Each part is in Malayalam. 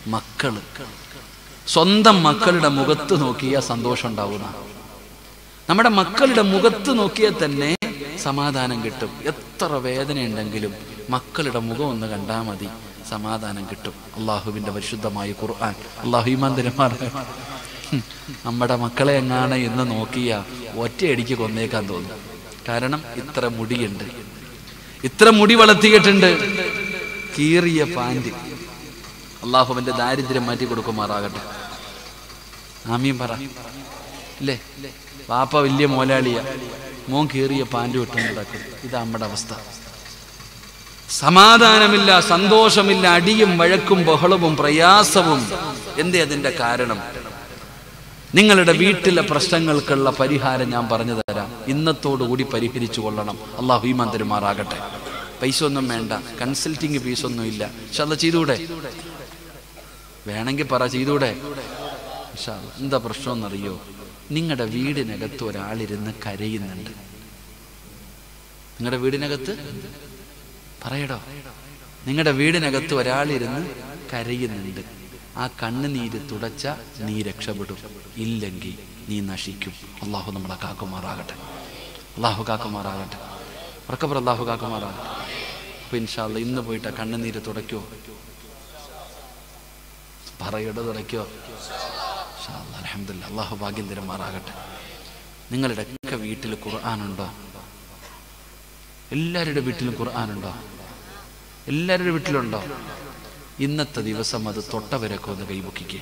മക്കള് സ്വന്തം മക്കളുടെ മുഖത്ത് നോക്കിയാൽ സന്തോഷം ഉണ്ടാവുന്ന നമ്മുടെ മക്കളുടെ മുഖത്ത് നോക്കിയാൽ തന്നെ സമാധാനം കിട്ടും എത്ര വേദന ഉണ്ടെങ്കിലും മക്കളുടെ മുഖം ഒന്ന് കണ്ടാൽ മതി സമാധാനം കിട്ടും അള്ളാഹുവിന്റെ പരിശുദ്ധമായ ഖുർആൻ അള്ളാഹു ഈമാന്തരമാർ നമ്മുടെ മക്കളെ എങ്ങാണ് എന്ന് നോക്കിയ ഒറ്റയടിക്ക് കൊന്നേക്കാൻ തോന്നും കാരണം ഇത്ര മുടിയുണ്ട് ഇത്ര മുടി വളർത്തിയിട്ടുണ്ട് കീറിയ പാൻറ് അള്ളാഹുവിന്റെ ദാരിദ്ര്യം മാറ്റി കൊടുക്കുമാറാകട്ടെ ആമീൻ പറ ഇല്ലേ പാപ്പ വലിയ മോലാളിയ മോൻ കീറിയ പാൻറ് വിട്ടുകൊണ്ട് കിടക്കും ഇതാ നമ്മുടെ അവസ്ഥ സമാധാനമില്ല സന്തോഷമില്ല അടിയും വഴക്കും ബഹളവും പ്രയാസവും എന്തേ അതിന്റെ കാരണം നിങ്ങളുടെ വീട്ടിലെ പ്രശ്നങ്ങൾക്കുള്ള പരിഹാരം ഞാൻ പറഞ്ഞു തരാം ഇന്നത്തോടുകൂടി പരിഹരിച്ചു കൊള്ളണം അള്ളാഹു ഈമാൻ തരുമാറാകട്ടെ പൈസ ഒന്നും വേണ്ട കൺസൾട്ടിങ് ഫീസ് ഒന്നും ഇല്ല പക്ഷെ അത് ചെയ്തൂടെ വേണമെങ്കിൽ പറ ചെയ്തൂടെ ഇൻഷാ അല്ലാ. എന്താ പ്രശ്നമെന്നറിയോ നിങ്ങളുടെ വീടിനകത്ത് ഒരാളിരുന്ന് കരയുന്നുണ്ട് നിങ്ങളുടെ വീടിനകത്ത് പറയടോ നിങ്ങളുടെ വീടിനകത്ത് ഒരാളിരുന്ന് കരയുന്നുണ്ട് ആ കണ്ണുനീര് തുടച്ച നീ രക്ഷപ്പെടും ഇല്ലെങ്കിൽ നീ നശിക്കും അള്ളാഹു നമ്മളെ കാക്കുമാറാകട്ടെ അള്ളാഹു കാക്കുമാറാകട്ടെ ഉറക്കപ്പുറ അള്ളാഹു കാക്കുമാറാകട്ടെ അപ്പൊ ഇൻഷാല്ല ഇന്ന് പോയിട്ട് ആ കണ്ണുനീര് തുടയ്ക്കോ പറയുടെ തുടയ്ക്കോ അലഹമില്ല അള്ളാഹു ഭാഗ്യം തരുമാറാകട്ടെ നിങ്ങളുടെ ഒക്കെ വീട്ടിൽ ഖുർആാനുണ്ടോ എല്ലാവരുടെ വീട്ടിലും ഖുർആാനുണ്ടോ എല്ലാവരുടെ വീട്ടിലുണ്ടോ ഇന്നത്തെ ദിവസം അത് തൊട്ടവരൊക്കെ ഒന്ന് കൈപൊക്കിക്കേ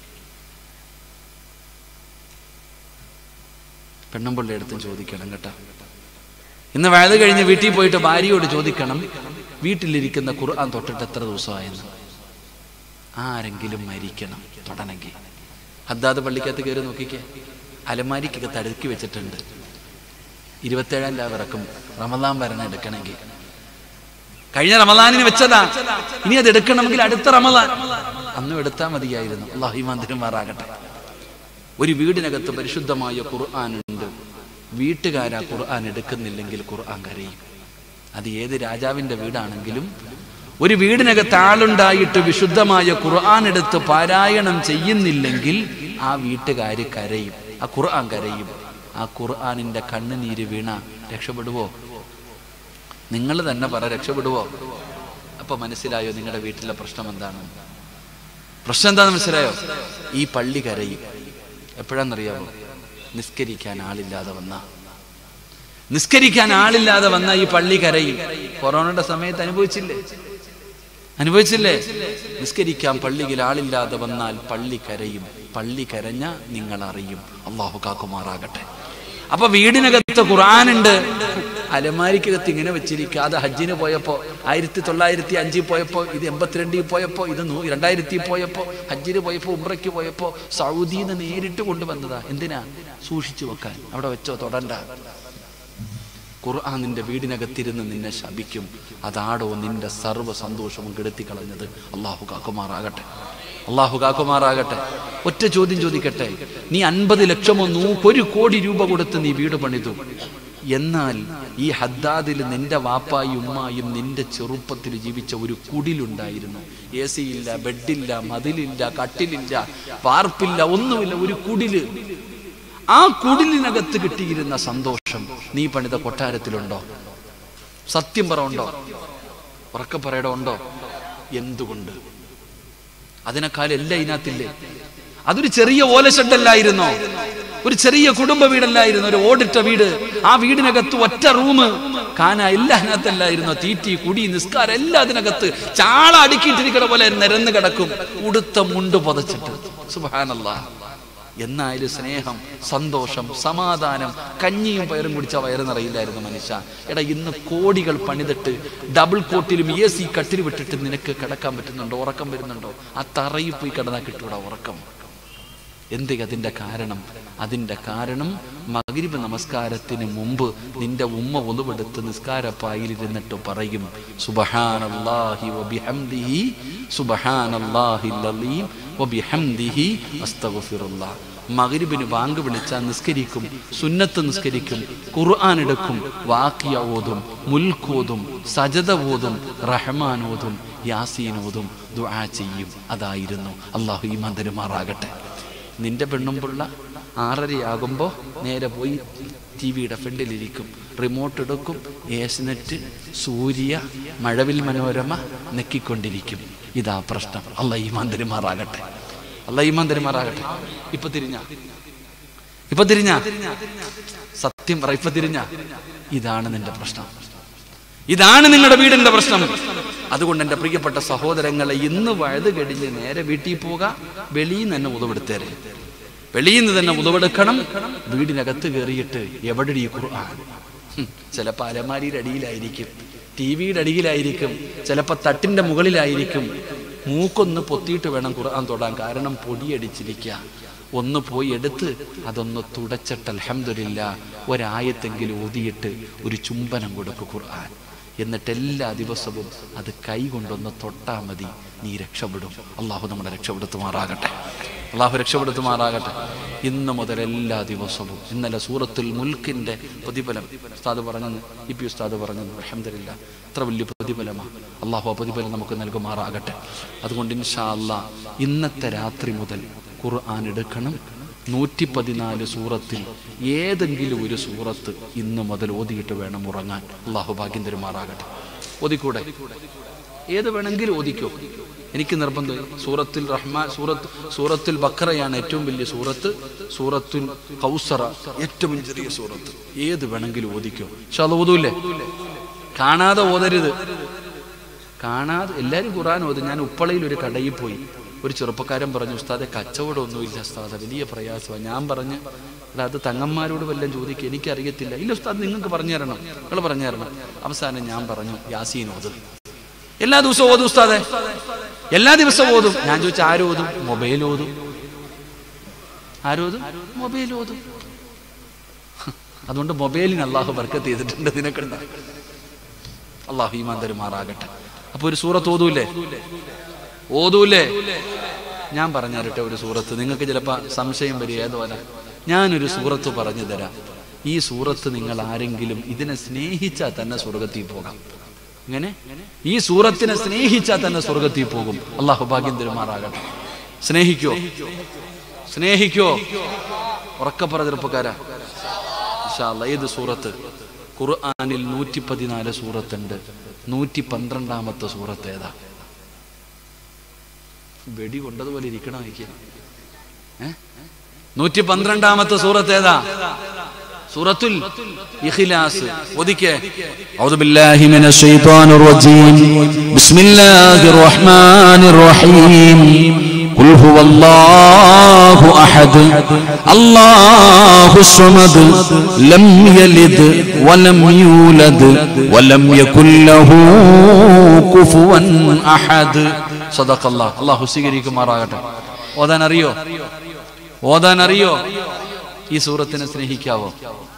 പെണ്ണുമ്പിള്ളി അടുത്തും ചോദിക്കണം കേട്ടോ ഇന്ന് വയത് കഴിഞ്ഞ് വീട്ടിൽ പോയിട്ട് ഭാര്യയോട് ചോദിക്കണം വീട്ടിലിരിക്കുന്ന ഖുർആൻ തൊട്ടിട്ട് എത്ര ദിവസമായെന്ന് ആരെങ്കിലും മരിക്കണം തൊടണമെങ്കിൽ ഹദ്ദാദ് പള്ളിക്കകത്ത് കയറി നോക്കിക്കേ അലമാരിക്കൊക്കെ തടുക്കി വെച്ചിട്ടുണ്ട് ഇരുപത്തേഴാം ലാവ് ഇറക്കും റമദാൻ വരണം എടുക്കണമെങ്കിൽ കഴിഞ്ഞ റമദാനിന് വെച്ചതാ ഇനി അത് എടുക്കണമെങ്കിൽ അടുത്ത റമദാൻ അന്നും എടുത്താൽ മതിയായിരുന്നു അള്ളാഹിമാന്തിരുമാറാകട്ടെ ഒരു വീടിനകത്ത് പരിശുദ്ധമായ ഖുർആൻ ഉണ്ട് വീട്ടുകാരാ ഖുർആൻ എടുക്കുന്നില്ലെങ്കിൽ ഖുർആൻ കരയും അത് ഏത് രാജാവിന്റെ വീടാണെങ്കിലും ഒരു വീടിനകത്ത് ആളുണ്ടായിട്ട് വിശുദ്ധമായ ഖുർആൻ എടുത്ത് പാരായണം ചെയ്യുന്നില്ലെങ്കിൽ ആ വീട്ടുകാര് കരയും ആ ഖുർആൻ കരയും ആ ഖുർആനിന്റെ കണ്ണുനീര് വീണ രക്ഷപ്പെടുവോ നിങ്ങൾ തന്നെ പറ രക്ഷപ്പെടുവോ അപ്പൊ മനസ്സിലായോ നിങ്ങളുടെ വീട്ടിലെ പ്രശ്നം എന്താണ് പ്രശ്നം എന്താണെന്ന് മനസ്സിലായോ ഈ പള്ളി കരയും എപ്പോഴാണെന്നറിയാമോ നിസ്കരിക്കാൻ ആളില്ലാതെ വന്ന നിസ്കരിക്കാൻ ആളില്ലാതെ വന്ന ഈ പള്ളി കരയും കൊറോണയുടെ സമയത്ത് അനുഭവിച്ചില്ലേ അനുഭവിച്ചില്ലേ നിസ്കരിക്കാൻ പള്ളിയിൽ ആളില്ലാതെ വന്നാൽ പള്ളി കരയും പള്ളി കരഞ്ഞ നിങ്ങൾ അറിയും അള്ളാഹു കാക്കുമാറാകട്ടെ അപ്പൊ വീടിനകത്ത് ഖുർആാനുണ്ട് അലമാരിക്കകത്ത് ഇങ്ങനെ വെച്ചിരിക്കുക അത് ഹജ്ജിന് പോയപ്പോ ആയിരത്തി തൊള്ളായിരത്തി അഞ്ചിൽ പോയപ്പോ ഇത് എൺപത്തിരണ്ടിൽ പോയപ്പോ ഇത് നൂ രണ്ടായിരത്തി പോയപ്പോ ഹജ്ജിന് പോയപ്പോ ഉംറയ്ക്ക് പോയപ്പോ സൗദിന്ന് നേരിട്ട് കൊണ്ടുവന്നതാ എന്തിനാ സൂക്ഷിച്ചു വെക്കാൻ അവിടെ വെച്ചോ തൊടണ്ട ഖുർആൻ നിന്റെ വീടിനകത്തിരുന്ന് നിന്നെ ശപിക്കും അതാടോ നിന്റെ സർവ്വ സന്തോഷവും കെടുത്തി കളഞ്ഞത് അള്ളാഹു കാക്കുമാറാകട്ടെ അള്ളാഹു കാക്കുമാറാകട്ടെ ഒറ്റ ചോദ്യം ചോദിക്കട്ടെ നീ അൻപത് ലക്ഷമോ നൂ ഒരു കോടി രൂപ കൊടുത്ത് നീ വീട് പണിതു എന്നാൽ ഈ ഹദ്ദാദിൽ നിന്റെ വാപ്പായും ഉമ്മായും നിന്റെ ചെറുപ്പത്തിൽ ജീവിച്ച ഒരു കുടിലുണ്ടായിരുന്നു എ സി ഇല്ല ബെഡില്ല മതിലില്ല കട്ടിലില്ല വാർപ്പില്ല ഒന്നുമില്ല ഒരു കുടില് ആ കുടിലിനകത്ത് കിട്ടിയിരുന്ന സന്തോഷം നീ പണിത കൊട്ടാരത്തിലുണ്ടോ സത്യം പറ ഉണ്ടോ ഉറക്ക പറയടോ ഉണ്ടോ എന്തുകൊണ്ട് അതിനേക്കാൾ എല്ലാം ഇതിനകത്തില്ലേ അതൊരു ചെറിയ ഓലഷെഡല്ലായിരുന്നോ ഒരു ചെറിയ കുടുംബ വീടല്ലായിരുന്നു ഒരു ഓടിട്ട വീട് ആ വീടിനകത്ത് ഒറ്റ റൂം കാന എല്ലാം അതിനകത്തല്ലായിരുന്നോ തീറ്റി കുടി നിസ്കാരം എല്ലാം അതിനകത്ത് ചാള അടുക്കിയിട്ടിരിക്കണ പോലെ നിരന്ന് കിടക്കും ഉടുത്ത മുണ്ട് പുതച്ചിട്ട് സുബാനല്ലാ എന്നായാലും സ്നേഹം സന്തോഷം സമാധാനം കഞ്ഞിയും പയറും കുടിച്ച വയറ് നിറയില്ലായിരുന്നു മനുഷ്യ എടാ ഇന്ന് കോടികൾ പണിതിട്ട് ഡബിൾ കോട്ടിലും എ സി കട്ടിൽ വിട്ടിട്ട് നിനക്ക് കിടക്കാൻ പറ്റുന്നുണ്ടോ ഉറക്കം വരുന്നുണ്ടോ ആ തറയിൽ പോയി കിടന്നാൽ കിട്ടൂടാ ഉറക്കം എന്ത് അതിന്റെ കാരണം അതിന്റെ കാരണം മകരിബ് നമസ്കാരത്തിന് മുമ്പ് നിന്റെ ഉമ്മ ഒന്നുപെടുത്ത് നിസ്കാരപ്പായിലിരുന്നിട്ട് പറയും സുബഹാനല്ലാഹി വബിഹംദിഹി സുബഹാനല്ലാഹിൽ അലീം വബിഹംദിഹി അസ്തഗ്ഫിറുല്ലാഹ് മകരിബിന് ബാങ്ക് വിളിച്ചാൽ നിസ്കരിക്കും സുന്നത്ത് നിസ്കരിക്കും ഖുർആൻ എടുക്കും വാക്കിയ ഓതും മുൽക്കോതും സജത ഓതും റഹ്മാൻ ഓതും യാസീൻ ഓതും ദുആ ചെയ്യും അതായിരുന്നു അള്ളാഹു ഈ മന്ദിരമാറാകട്ടെ നിന്റെ പെണ്ണുമ്പുള്ള ആറരയാകുമ്പോൾ നേരെ പോയി ടി വിയുടെ ഫ്രണ്ടിലിരിക്കും റിമോട്ട് എടുക്കും ഏസ്നെറ്റ് സൂര്യ മഴവിൽ മനോരമ നെക്കിക്കൊണ്ടിരിക്കും ഇതാ പ്രശ്നം അല്ല ഈ മന്ദിരമാറാകട്ടെ അല്ല ഈ മന്ദിരമാറാകട്ടെ ഇപ്പൊ തിരിഞ്ഞ ഇപ്പൊ തിരിഞ്ഞ സത്യം പറ ഇപ്പൊ തിരിഞ്ഞ ഇതാണ് നിന്റെ പ്രശ്നം ഇതാണ് നിങ്ങളുടെ വീടിന്റെ പ്രശ്നം അതുകൊണ്ട് എൻ്റെ പ്രിയപ്പെട്ട സഹോദരങ്ങളെ ഇന്ന് വഴുത് കഴിഞ്ഞ് നേരെ വീട്ടിൽ പോക വെളിയിൽ നിന്ന് തന്നെ ഉതവെടുത്തേരെ വെളിയിൽ നിന്ന് തന്നെ ഉതവെടുക്കണം വീടിനകത്ത് കയറിയിട്ട് എവിടെ ഈ ഖുർആൻ ഹും, ചിലപ്പോൾ അലമാരിയുടെ അടിയിലായിരിക്കും ടി വിയുടെ അടിയിലായിരിക്കും ചിലപ്പോൾ തട്ടിന്റെ മുകളിലായിരിക്കും മൂക്കൊന്ന് പൊത്തിയിട്ട് വേണം ഖുർആൻ തൊടാൻ കാരണം പൊടിയടിച്ചിരിക്കുക ഒന്ന് പോയി എടുത്ത് അതൊന്ന് തുടച്ചിട്ട് അൽഹംദുലില്ല ഒരായത്തെങ്കിലും ഊതിയിട്ട് ഒരു ചുംബനം കൊടുക്കും ഖുർആൻ എന്നിട്ട് എല്ലാ ദിവസവും അത് കൈ കൊണ്ടൊന്ന് തൊട്ടാ മതി നീ രക്ഷപ്പെടും അള്ളാഹു നമ്മളെ രക്ഷപ്പെടുത്തുമാറാകട്ടെ അള്ളാഹു രക്ഷപ്പെടുത്തുമാറാകട്ടെ ഇന്ന് മുതൽ എല്ലാ ദിവസവും ഇന്നലെ സൂറത്തുൽ മുൽക്കിന്റെ പ്രതിഫലം ഉസ്താദ് പറഞ്ഞെന്ന് ഇ പി ഉസ്താദ് പറഞ്ഞെന്ന് അലഹമില്ല അത്ര വലിയ പ്രതിഫലമാണ് അള്ളാഹു ആ പ്രതിഫലം നമുക്ക് നൽകുമാറാകട്ടെ അതുകൊണ്ട് ഇൻഷാ അല്ലാ ഇന്നത്തെ രാത്രി മുതൽ ഖുർആൻ എടുക്കണം നൂറ്റി പതിനാല് സൂറത്തിൽ ഏതെങ്കിലും ഒരു സൂറത്ത് ഇന്ന് മുതൽ ഓതിയിട്ട് വേണം ഉറങ്ങാൻ അള്ളാഹു ഭാഗ്യം തരുമാറാകട്ടെ ഓതിക്കൂടെ ഏത് വേണമെങ്കിലും ഓതിക്കോ എനിക്ക് നിർബന്ധം സൂറത്തിൽ റഹ്മാൻ സൂറത്ത് സൂറത്തിൽ ബക്കറയാണ് ഏറ്റവും വലിയ സൂറത്ത് സൂറത്തുൽ കൗസറ ഏറ്റവും ചെറിയ സൂറത്ത് ഏത് വേണമെങ്കിലും ഓതിക്കോ പക്ഷെ അത് ഓതൂല്ലേ കാണാതെ ഓതരുത് കാണാതെ എല്ലാവരും ഖുറാൻ ഓതും ഞാൻ ഉപ്പളയിൽ ഒരു കടയിൽ പോയി ഒരു ചെറുപ്പക്കാരൻ പറഞ്ഞു ഉസ്താദെ കച്ചവടമൊന്നുമില്ല ഉസ്താദെ വലിയ പ്രയാസമാണ് ഞാൻ പറഞ്ഞ് എടാ അത് തങ്ങന്മാരോട് വല്ലതും ചോദിക്കുക എനിക്കറിയത്തില്ല ഇല്ല ഉസ്താദ് നിങ്ങൾക്ക് പറഞ്ഞു തരണം നിങ്ങൾ പറഞ്ഞു തരണം അവസാനം ഞാൻ പറഞ്ഞു യാസീൻ ഓത് എല്ലാ ദിവസവും ഓതും ഉസ്താദെ എല്ലാ ദിവസവും ഓതും ഞാൻ ചോദിച്ചു ആരോതും മൊബൈൽ ഓതും ആരോതും മൊബൈൽ ഓതും അതുകൊണ്ട് മൊബൈലിന് അള്ളാഹു ബർക്കത്ത് ചെയ്തിട്ടുണ്ട് നിനക്കുണ്ട അള്ളാഹു ഈമാൻ തരുമാറാകട്ടെ അപ്പൊ ഒരു സൂറത്ത് ഓതൂലേ ഓതൂലേ ഞാൻ പറഞ്ഞു തരട്ടെ ഒരു സൂറത്ത് നിങ്ങൾക്ക് ചിലപ്പോ സംശയം വരും ഏതോല ഞാനൊരു സൂറത്ത് പറഞ്ഞു തരാം ഈ സൂറത്ത് നിങ്ങൾ ആരെങ്കിലും ഇതിനെ സ്നേഹിച്ചാൽ തന്നെ സ്വർഗത്തിൽ പോകാം ഇങ്ങനെ ഈ സൂറത്തിനെ സ്നേഹിച്ചാൽ തന്നെ സ്വർഗത്തിൽ പോകും അള്ളാഹു ഭാഗ്യം തരുമാറാകട്ടെ സ്നേഹിക്കോ സ്നേഹിക്കോ ഉറക്കപ്പറ ചെറുപ്പക്കാരാ ഇൻഷാ അല്ലാ. ഏത് സൂറത്ത് ഖുർആനിൽ നൂറ്റി പതിനാല് സൂറത്തുണ്ട് നൂറ്റി പന്ത്രണ്ടാമത്തെ സൂറത്ത് ഏതാ വെടി കൊണ്ടതുപോലെ ഇരിക്കണം എനിക്ക് ഏ നൂറ്റി പന്ത്രണ്ടാമത്തെ സൂറത്ത് ഏതാ സൂറത്തുൽ ഇഖ്ലാസ് ഒതിക്കെ أعوذ بالله من الشيطان الرجيم بسم الله الرحمن الرحيم قل هو الله أحد الله الصمد لم يلد ولم يولد ولم يكن له كفوا أحد صدق الله അള്ളാഹു സ്വീകരിക്കുമാറാകട്ടെ ഓതാൻ അറിയോ ഓതാൻ അറിയോ ഈ സൂറത്തിനെ സ്നേഹിക്കാവോ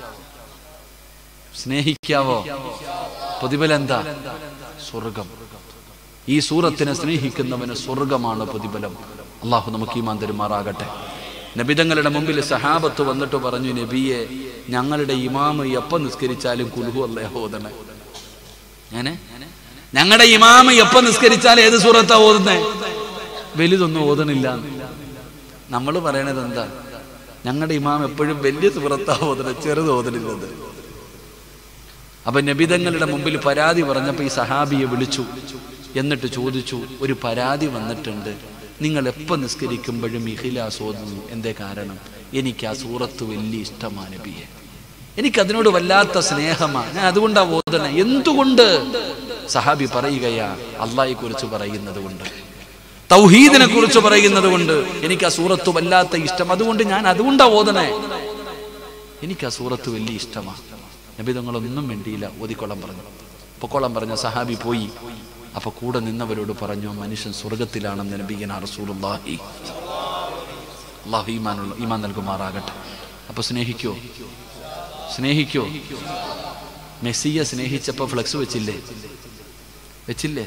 സ്നേഹിക്കാവോ പ്രതിഫലം എന്താ സ്വർഗം ഈ സൂറത്തിനെ സ്നേഹിക്കുന്നവന് സ്വർഗമാണ് പ്രതിഫലം അള്ളാഹു നമുക്ക് ഈ മാന്തരുമാറാകട്ടെ നബിതങ്ങളുടെ മുമ്പിൽ സഹാബത്ത് വന്നിട്ട് പറഞ്ഞു നബിയെ ഞങ്ങളുടെ ഇമാമ് എപ്പം നിസ്കരിച്ചാലും കുലുഹു അല്ലേ ഓതണേ ഞാന് ഞങ്ങളുടെ ഇമാമ് എപ്പം നിസ്കരിച്ചാലും ഏത് സൂറത്താ ഓതുന്നേ വലുതൊന്നും ഓതണില്ല നമ്മൾ പറയണത് എന്താ ഞങ്ങളുടെ ഇമാം എപ്പോഴും വലിയ സൂറത്താ ഓതണ ചെറുത് ഓതണില്ലത് അപ്പൊ നബിതങ്ങളുടെ മുമ്പിൽ പരാതി പറഞ്ഞപ്പോ ഈ സഹാബിയെ വിളിച്ചു എന്നിട്ട് ചോദിച്ചു ഒരു പരാതി വന്നിട്ടുണ്ട് നിങ്ങൾ എപ്പോൾ നിസ്കരിക്കുമ്പോഴും ഇഖിലാസ് ഓതുന്നു എന്തേ കാരണം എനിക്ക് ആ സൂറത്ത് വലിയ ഇഷ്ടമാണ് നബിയെ എനിക്ക് അതിനോട് വല്ലാത്ത സ്നേഹമാണ് ഞാൻ അതുകൊണ്ടാ ഓതണേ എന്തുകൊണ്ട് സഹാബി പറയുകയാ അള്ളാഹെ കുറിച്ച് പറയുന്നത് കൊണ്ട് തൗഹീദിനെ കുറിച്ച് പറയുന്നത് കൊണ്ട് എനിക്ക് ആ സൂറത്ത് വല്ലാത്ത ഇഷ്ടം അതുകൊണ്ട് ഞാൻ അതുകൊണ്ടാ ഓതണേ എനിക്ക് ആ സൂറത്ത് വലിയ ഇഷ്ടമാണ് നബി തങ്ങളൊന്നും വേണ്ടിയില്ല ഓതിക്കൊള്ളാൻ പറഞ്ഞു പൊക്കോളം പറഞ്ഞ സഹാബി പോയി അപ്പൊ കൂടെ നിന്നവരോട് പറഞ്ഞു മനുഷ്യൻ സ്വർഗത്തിലാണെന്ന് നബിയന റസൂലുള്ളാഹി അള്ളാഹു ഈമാനുള്ള ഈമാൻ നൽകുമാറാകട്ടെ അപ്പൊ സ്നേഹിക്കോ സ്നേഹിക്കോ മെസ്സിയെ സ്നേഹിച്ചപ്പോ ഫ്ലക്സ് വെച്ചില്ലേ വെച്ചില്ലേ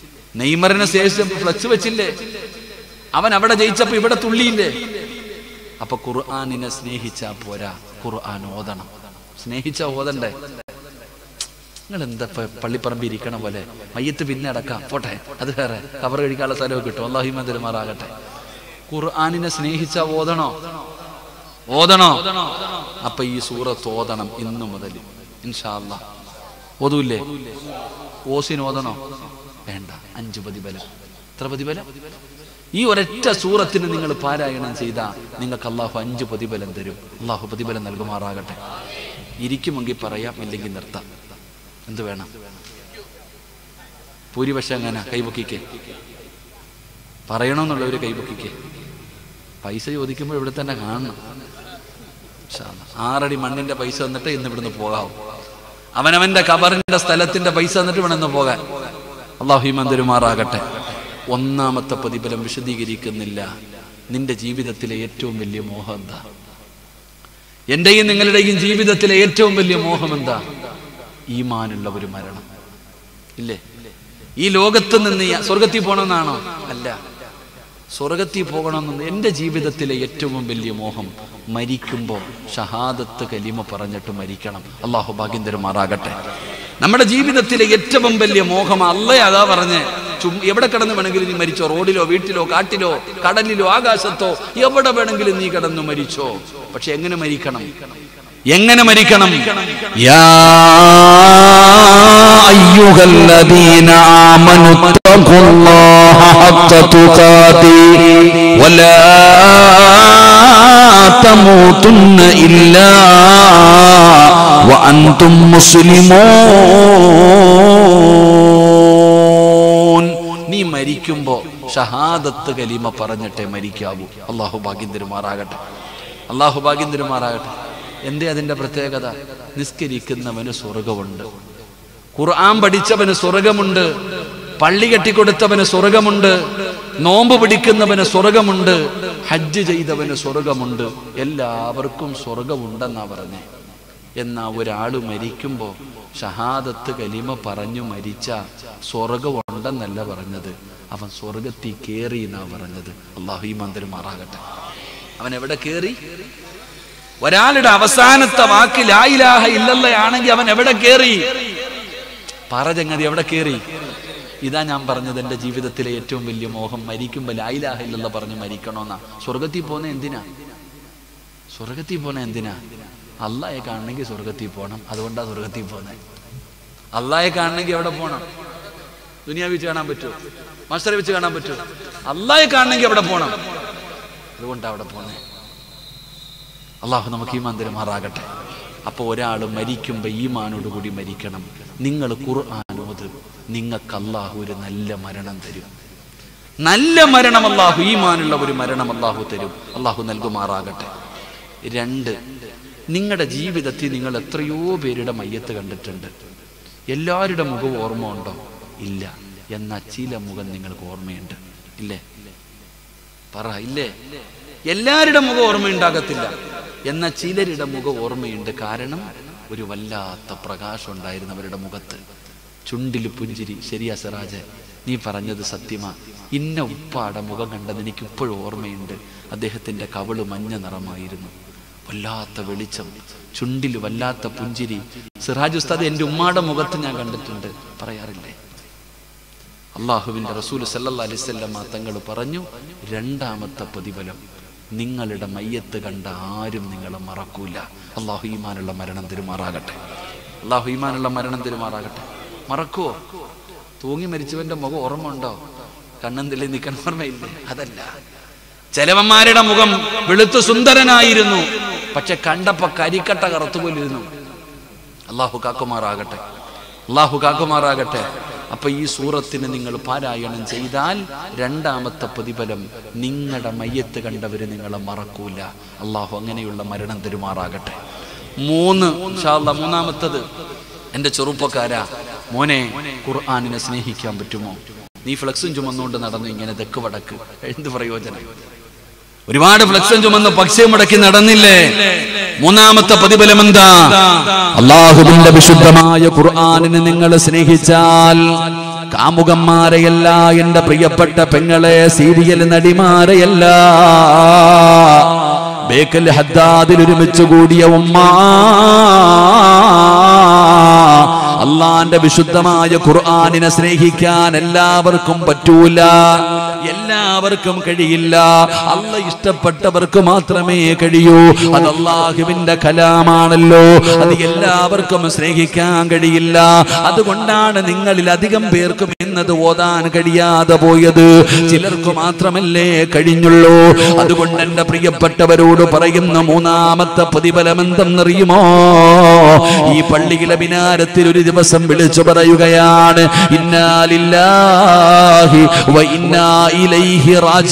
നെയ്മറിനെ സ്നേഹിച്ചപ്പോ ഫ്ലക്സ് വെച്ചില്ലേ അവൻ അവിടെ ജയിച്ചപ്പോ ഇവിടെ തുള്ളിയില്ലേ അപ്പൊ ഖുർആാനിനെ സ്നേഹിച്ചാ പോരാ ഖുർആൻ ഓതണം സ്നേഹിച്ച ഓതണ്ടേ നിങ്ങൾ എന്താ ഇപ്പൊ പള്ളിപ്പറമ്പിൽ ഇരിക്കണ പോലെ മയ്യത്ത് പിന്നെ അടക്കാം പോട്ടെ അത് വേറെ കവർ കഴിക്കാനുള്ള സ്ഥലമൊക്കെ കിട്ടും അള്ളാഹിമ തെരുമാറാകട്ടെ ഖുർആാനിനെ സ്നേഹിച്ച ഓതണോ ഓതണോ അപ്പൊ ഈ സൂറത്ത് ഓതണം ഇന്നു മുതൽ ഇൻഷാല്ല ഓതൂല്ലേ ഓസിന് ഓതണോ വേണ്ട അഞ്ച് പ്രതിഫലം എത്ര പ്രതിഫലം ഈ ഒരൊറ്റ സൂറത്തിന് നിങ്ങൾ പാരായണം ചെയ്താൽ നിങ്ങൾക്ക് അള്ളാഹു അഞ്ച് പ്രതിഫലം തരും അള്ളാഹു പ്രതിഫലം നൽകുമാറാകട്ടെ ഇരിക്കുമെങ്കിൽ പറയാം ഇല്ലെങ്കിൽ നിർത്താം എന്ത് വേണം ഭൂരിപക്ഷം എങ്ങനെ കൈപൊക്കിക്കേ പറയണമെന്നുള്ളവർ കൈപൊക്കിക്കേ പൈസ ചോദിക്കുമ്പോൾ ഇവിടെ തന്നെ കാണണം ഇൻഷാ അല്ലാ. ആറടി മണ്ണിന്റെ പൈസ തന്നിട്ട് ഇന്ന് ഇവിടുന്ന് പോകാവും അവനവന്റെ കബറിന്റെ സ്ഥലത്തിന്റെ പൈസ തന്നിട്ട് ഇവിടെ നിന്ന് പോകാൻ അള്ളാഹു മന്ദിരുമാറാകട്ടെ ഒന്നാമത്തെ പ്രതിഫലം വിശദീകരിക്കുന്നില്ല നിന്റെ ജീവിതത്തിലെ ഏറ്റവും വലിയ മോഹം എന്താ എന്റെയും നിങ്ങളുടെയും ജീവിതത്തിലെ ഏറ്റവും വലിയ മോഹം എന്താ ഈമാനുള്ള ഒരു മരണം ഇല്ലേ ഈ ലോകത്ത് നിന്ന് ഈ സ്വർഗത്തിൽ പോകണമെന്നാണോ അല്ല സ്വർഗത്തിൽ പോകണമെന്ന് എൻ്റെ ജീവിതത്തിലെ ഏറ്റവും വലിയ മോഹം മരിക്കുമ്പോൾ ഷഹാദത്ത് കലിമ പറഞ്ഞിട്ട് മരിക്കണം അള്ളാഹു ഭാഗ്യം തരുമാറാകട്ടെ നമ്മുടെ ജീവിതത്തിലെ ഏറ്റവും വലിയ മോഹം അല്ല അതാ പറഞ്ഞ് ചും എവിടെ കിടന്ന് വേണമെങ്കിലും നീ മരിച്ചോ റോഡിലോ വീട്ടിലോ കാട്ടിലോ കടലിലോ ആകാശത്തോ എവിടെ വേണമെങ്കിലും നീ കിടന്നു മരിച്ചോ പക്ഷെ എങ്ങനെ മരിക്കണം എങ്ങനെ മരിക്കണം يا أيها الذين آمنوا اتقوا الله حق تقاته ولا تموتن إلا وأنتم مسلمون നീ മരിക്കുമ്പോ ഷഹാദത്ത് കലിമ പറഞ്ഞിട്ടേ മരിക്കാവൂ അള്ളാഹു ഭാഗ്യം തരുമാറാകട്ടെ അള്ളാഹു ഭാഗ്യം തരുമാറാകട്ടെ എന്തേ അതിന്റെ പ്രത്യേകത നിസ്കരിക്കുന്നവന് സ്വർഗമുണ്ട് ഖുർആൻ പഠിച്ചവന് സ്വർഗമുണ്ട് പള്ളി കെട്ടിക്കൊടുത്തവന് സ്വർഗമുണ്ട് നോമ്പ് പിടിക്കുന്നവന് സ്വർഗമുണ്ട് ഹജ്ജ് ചെയ്തവന് സ്വർഗമുണ്ട് എല്ലാവർക്കും സ്വർഗമുണ്ടെന്നാ പറഞ്ഞേ എന്നാ ഒരാള് മരിക്കുമ്പോ ഷഹാദത്ത് കലിമ പറഞ്ഞു മരിച്ച സ്വർഗമുണ്ടെന്നല്ല പറഞ്ഞത് അവൻ സ്വർഗത്തിൽ കേറി എന്നാ പറഞ്ഞത് അള്ളാഹു ഈ മന്ദിരം മാറാകട്ടെ അവൻ എവിടെ കേറി ഒരാളുടെ അവസാനത്തെ വാക്ക് ലായിലാഹ ഇല്ലല്ലയാണെങ്കിൽ അവൻ എവിടെ കേറി പറ ചങ്ങതി എവിടെ കേറി ഇതാ ഞാൻ പറഞ്ഞത് എൻ്റെ ജീവിതത്തിലെ ഏറ്റവും വലിയ മോഹം മരിക്കുമ്പോൾ ലായിലാഹ ഇല്ലല്ല പറഞ്ഞ് മരിക്കണമെന്നാ സ്വർഗത്തിൽ പോകുന്ന എന്തിനാ സ്വർഗത്തിൽ പോണ എന്തിനാ അള്ളായെ കാണണമെങ്കിൽ സ്വർഗത്തിൽ പോകണം അതുകൊണ്ടാ സ്വർഗത്തിൽ പോകുന്നത് അള്ളായെ കാണണമെങ്കിൽ എവിടെ പോകണം ദുനിയാ വെച്ച് കാണാൻ പറ്റുമോ മത്സര വെച്ച് കാണാൻ പറ്റുമോ അള്ളായെ കാണണമെങ്കിൽ എവിടെ പോകണം അതുകൊണ്ടാ അവിടെ പോകുന്നത് അള്ളാഹു നമുക്ക് ഈ മന്ദിരം മാറാകട്ടെ അപ്പോൾ ഒരാൾ മരിക്കുമ്പോൾ ഈമാനോട് കൂടി മരിക്കണം നിങ്ങൾ ഖുർആാനോത് നിങ്ങൾക്ക് അള്ളാഹു ഒരു നല്ല മരണം തരും നല്ല മരണം അള്ളാഹു ഈമാനുള്ള ഒരു മരണം അള്ളാഹു തരും അള്ളാഹു നൽകുമാറാകട്ടെ രണ്ട് നിങ്ങളുടെ ജീവിതത്തിൽ നിങ്ങൾ എത്രയോ പേരുടെ മയ്യത്ത് കണ്ടിട്ടുണ്ട് എല്ലാവരുടെ മുഖവും ഓർമ്മ ഉണ്ടോ ഇല്ല എന്നാൽ ചില മുഖം നിങ്ങൾക്ക് ഓർമ്മയുണ്ട് ഇല്ലേ പറ ഇല്ലേ എല്ലാവരുടെ മുഖം ഓർമ്മയുണ്ടാകത്തില്ല എന്നാൽ ചിലരുടെ മുഖം ഓർമ്മയുണ്ട് കാരണം ഒരു വല്ലാത്ത പ്രകാശം ഉണ്ടായിരുന്നു അവരുടെ മുഖത്ത് ചുണ്ടില് പുഞ്ചിരി ശരിയാ സിറാജ് നീ പറഞ്ഞത് സത്യമാ ഇന്ന ഉപ്പാടെ മുഖം കണ്ടത് എനിക്ക് ഇപ്പോഴും ഓർമ്മയുണ്ട് അദ്ദേഹത്തിന്റെ കവള് മഞ്ഞ നിറമായിരുന്നു വല്ലാത്ത വെളിച്ചം ചുണ്ടിൽ വല്ലാത്ത പുഞ്ചിരി സിറാജ് ഉസ്താദ് എൻ്റെ ഉമ്മാടെ മുഖത്ത് ഞാൻ കണ്ടിട്ടുണ്ട് പറയാറില്ലേ അള്ളാഹുവിൻ്റെ റസൂൽ സല്ലല്ലാ അലിസ്വല്ലമ്മ തങ്ങൾ പറഞ്ഞു രണ്ടാമത്തെ പ്രതിഫലം നിങ്ങളുടെ മയ്യത്ത് കണ്ട ആരും നിങ്ങളെ മറക്കൂല അള്ളാഹു ഈമാനുള്ള മരണം തിരുമാറാകട്ടെ അള്ളാഹു ഈമാനുള്ള മരണം തിരുമാറാകട്ടെ മറക്കുവോ തൂങ്ങി മരിച്ചവന്റെ മുഖം ഓർമ്മ ഉണ്ടോ കണ്ണന്തില്ലേ നിൽക്കണ ഓർമ്മയില്ലേ അതല്ല ചെലവന്മാരുടെ മുഖം വെളുത്തു സുന്ദരനായിരുന്നു പക്ഷെ കണ്ടപ്പോ കരിക്കട്ട കറുത്തുപോലിരുന്നു അള്ളാഹു കാക്കുമാറാകട്ടെ അള്ളാഹു കാക്കുമാറാകട്ടെ അപ്പൊ ഈ സൂറത്തിന് നിങ്ങൾ പാരായണം ചെയ്താൽ രണ്ടാമത്തെ പ്രതിഫലം നിങ്ങളുടെ മയ്യത്ത് കണ്ടവര് നിങ്ങളെ മറക്കൂല അള്ളാഹു അങ്ങനെയുള്ള മരണം തരുമാറാകട്ടെ മൂന്ന് ഇൻഷാ അല്ലാ, മൂന്നാമത്തത് എൻ്റെ ചെറുപ്പക്കാരാ മോനെ ഖുർആാനിനെ സ്നേഹിക്കാൻ പറ്റുമോ നീ ഫ്ലക്സും ചുമന്നുകൊണ്ട് നടന്നു ഇങ്ങനെ തെക്ക് വടക്ക് എന്ത് പ്രയോജനം ഒരുപാട് ഫ്ലക്സും ചുമന്ന് പക്ഷേ മുടക്കി നടന്നില്ലേ മൂന്നാമത്തെ പ്രതിഫലം എന്താ അള്ളാഹുവിന്റെ വിശുദ്ധമായ ഖുർആാനിനെ നിങ്ങൾ സ്നേഹിച്ചാൽ കാമുകന്മാരെയല്ല എന്റെ പ്രിയപ്പെട്ട പെങ്ങളെ സീരിയൽ നടിമാരെയല്ല ബേക്കൽ ഹദ്ദാദിൽ ഒരുമിച്ച് കൂടിയ ഉമ്മ അള്ളാന്റെ വിശുദ്ധമായ ഖുർആാനിനെ സ്നേഹിക്കാൻ എല്ലാവർക്കും പറ്റൂല എല്ലാവർക്കും കഴിയില്ല അല്ല ഇഷ്ടപ്പെട്ടവർക്ക് മാത്രമേ കഴിയൂ അത് അള്ളാഹുവിന്റെ കലാമാണല്ലോ അത് എല്ലാവർക്കും സ്നേഹിക്കാൻ കഴിയില്ല അതുകൊണ്ടാണ് നിങ്ങളിൽ അധികം പേർക്കും ഇന്നത് ഓതാൻ കഴിയാതെ പോയത് ചിലർക്ക് മാത്രമല്ലേ കഴിഞ്ഞുള്ളൂ അതുകൊണ്ട് എന്റെ പ്രിയപ്പെട്ടവരോട് പറയുന്ന മൂന്നാമത്തെ പ്രതിഫലം എന്തെന്നറിയുമോ ഈ പള്ളിയിലെ മിനാരത്തിൽ ഒരു ദിവസം വിളിച്ചു പറയുകയാണ് ഇന്നാലില്ലാഹി വ ഇന്നാ ഇലൈഹി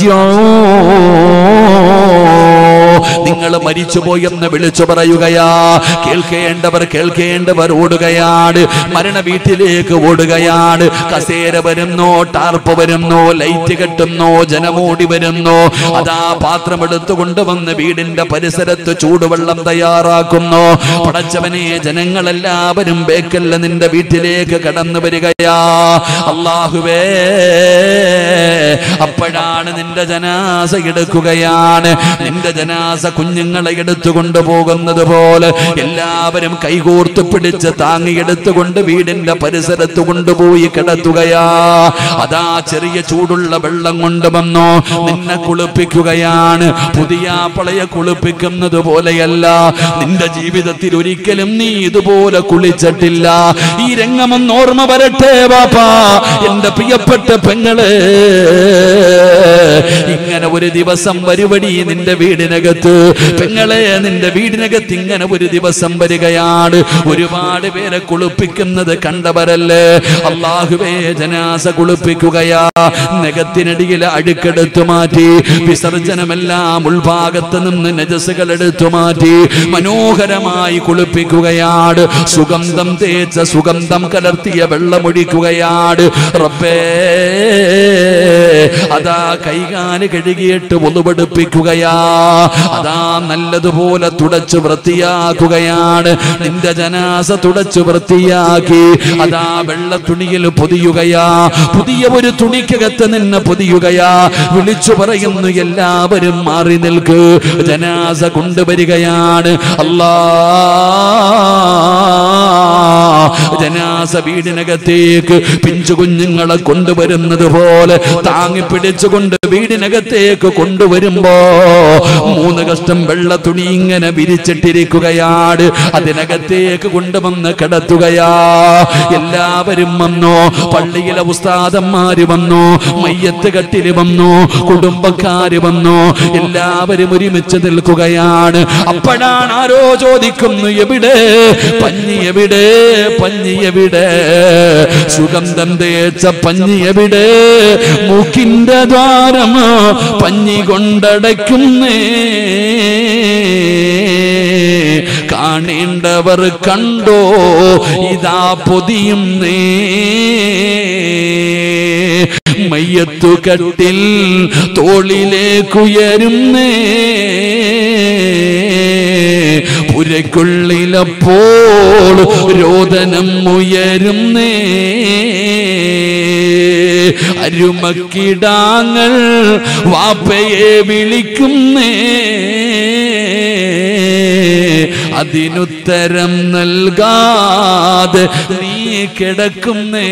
റാജിഊൻ നിങ്ങൾ മരിച്ചുപോയെന്ന് വിളിച്ചു പറയുകയാ കേൾക്കേണ്ടവർ കേൾക്കേണ്ടവർ ഓടുകയാണ് മരണ വീട്ടിലേക്ക് ഓടുകയാണ് കസേര വരുന്നു ടാർപ്പ് വരുന്നു ലൈറ്റ് കെട്ടുന്നു ജനമോടി വരുന്നു അതാ പാത്രം എടുത്തു കൊണ്ടുവന്ന് വീടിന്റെ പരിസരത്ത് ചൂടുവെള്ളം തയ്യാറാക്കുന്നു പടച്ചവനെ ജനങ്ങളെല്ലാവരും ബേക്കല്ല നിന്റെ വീട്ടിലേക്ക് കടന്നു വരികയാ അള്ളാഹുവേ അപ്പോഴാണ് നിന്റെ ജനാസ എടുക്കുകയാണ് നിന്റെ ജനാസ കുഞ്ഞുങ്ങളെ എടുത്തു കൊണ്ടുപോകുന്നത് പോലെ എല്ലാവരും കൈകോർത്ത് പിടിച്ച് താങ്ങിയെടുത്തുകൊണ്ട് വീടിന്റെ പരിസരത്ത് കൊണ്ടുപോയി കിടത്തുകയാ അതാ ചെറിയ ചൂടുള്ള വെള്ളം കൊണ്ടുവന്നു നിന്നെ കുളിപ്പിക്കുകയാണ് പുതിയ പളയെ കുളിപ്പിക്കുന്നത് പോലെയല്ല നിന്റെ ജീവിതത്തിൽ ഒരിക്കലും നീ ഇതുപോലെ കുളിച്ചിട്ടില്ല ഈ രംഗമൊന്ന് ഓർമ്മ വരട്ടെ ബാപ്പാ എന്റെ പ്രിയപ്പെട്ട പെങ്ങള് ഇങ്ങനെ ഒരു ദിവസം വരുവടി നിന്റെ വീടിനകത്ത് പെങ്ങളെ നിന്റെ വീടിനകത്ത് ഇങ്ങനെ ഒരു ദിവസം വരികയാണ് ഒരുപാട് പേരെ കുളിപ്പിക്കുന്നത് കണ്ടവരല്ലേ അള്ളാഹുവേ ജനാസ കുളിപ്പിക്കുകയാ നഖത്തിനടിയിൽ അഴുക്കെടുത്തു മാറ്റി വിസർജനമെല്ലാം ഉൾഭാഗത്ത് നിന്ന് നജസുകൾ എടുത്തു മാറ്റി മനോഹരമായി കുളിപ്പിക്കുകയാണ് സുഗന്ധം തേച്ച സുഗന്ധം കലർത്തിയ വെള്ളമൊഴിക്കുകയാണ് റബ്ബേ അതാ കൈകാല് കഴുകിയിട്ട് ഒന്നുപെടുപ്പിക്കുകയാ അതാ നല്ലതുപോലെ തുടച്ചു വൃത്തിയാക്കുകയാണ് നിന്റെ ജനാസ തുടച്ചു വൃത്തിയാക്കി അതാ വെള്ള തുണിയിൽ പൊതിയുകയാ പുതിയ ഒരു തുണിക്കകത്ത് നിന്ന് പൊതിയുകയാ വിളിച്ചു പറയുന്നു എല്ലാവരും മാറി നിൽക്ക് ജനാസ കൊണ്ടുവരികയാണ് അല്ലാ ജനാസ വീടിനകത്തേക്ക് പിഞ്ചു കുഞ്ഞുങ്ങളെ കൊണ്ടുവരുന്നത് പോലെ താങ്ങി പിടിച്ചുകൊണ്ട് വീടിനകത്തേക്ക് കൊണ്ടുവരുമ്പോ മൂന്ന് കഷ്ടം വെള്ള തുണി ഇങ്ങനെ വിരിച്ചിട്ടിരിക്കുകയാണ് അതിനകത്തേക്ക് കൊണ്ടുവന്ന് കിടത്തുകയാ എല്ലാവരും വന്നു പള്ളിയിലെ ഉസ്താദന്മാര് വന്നു മയ്യത്ത് കട്ടില് വന്നു കുടുംബക്കാര് വന്നു എല്ലാവരും ഒരുമിച്ച് നിൽക്കുകയാണ് അപ്പോഴാണ് ആരോ ചോദിക്കുന്നു എവിടെ പഞ്ഞി എവിടെ പഞ്ഞി എവിടെ സുഗന്ധം തേച്ച പഞ്ഞി എവിടെ മൂക്കിന്റെ ദ്വാരം പഞ്ഞി കൊണ്ടടയ്ക്കുന്നേ കാണേണ്ടവർ കണ്ടോ ഇതാ പൊതിയുന്നേ മയ്യത്തു കട്ടിൽ തോളിലേക്കുയരുന്നേ പുരക്കുള്ളിലപ്പോൾ രോദനം ഉയരുന്നേ അരുമക്കിടാങ്ങൾ വാപ്പയെ വിളിക്കുന്നേ അതിനുത്തരം നൽകാതെ നീ കിടക്കുന്നേ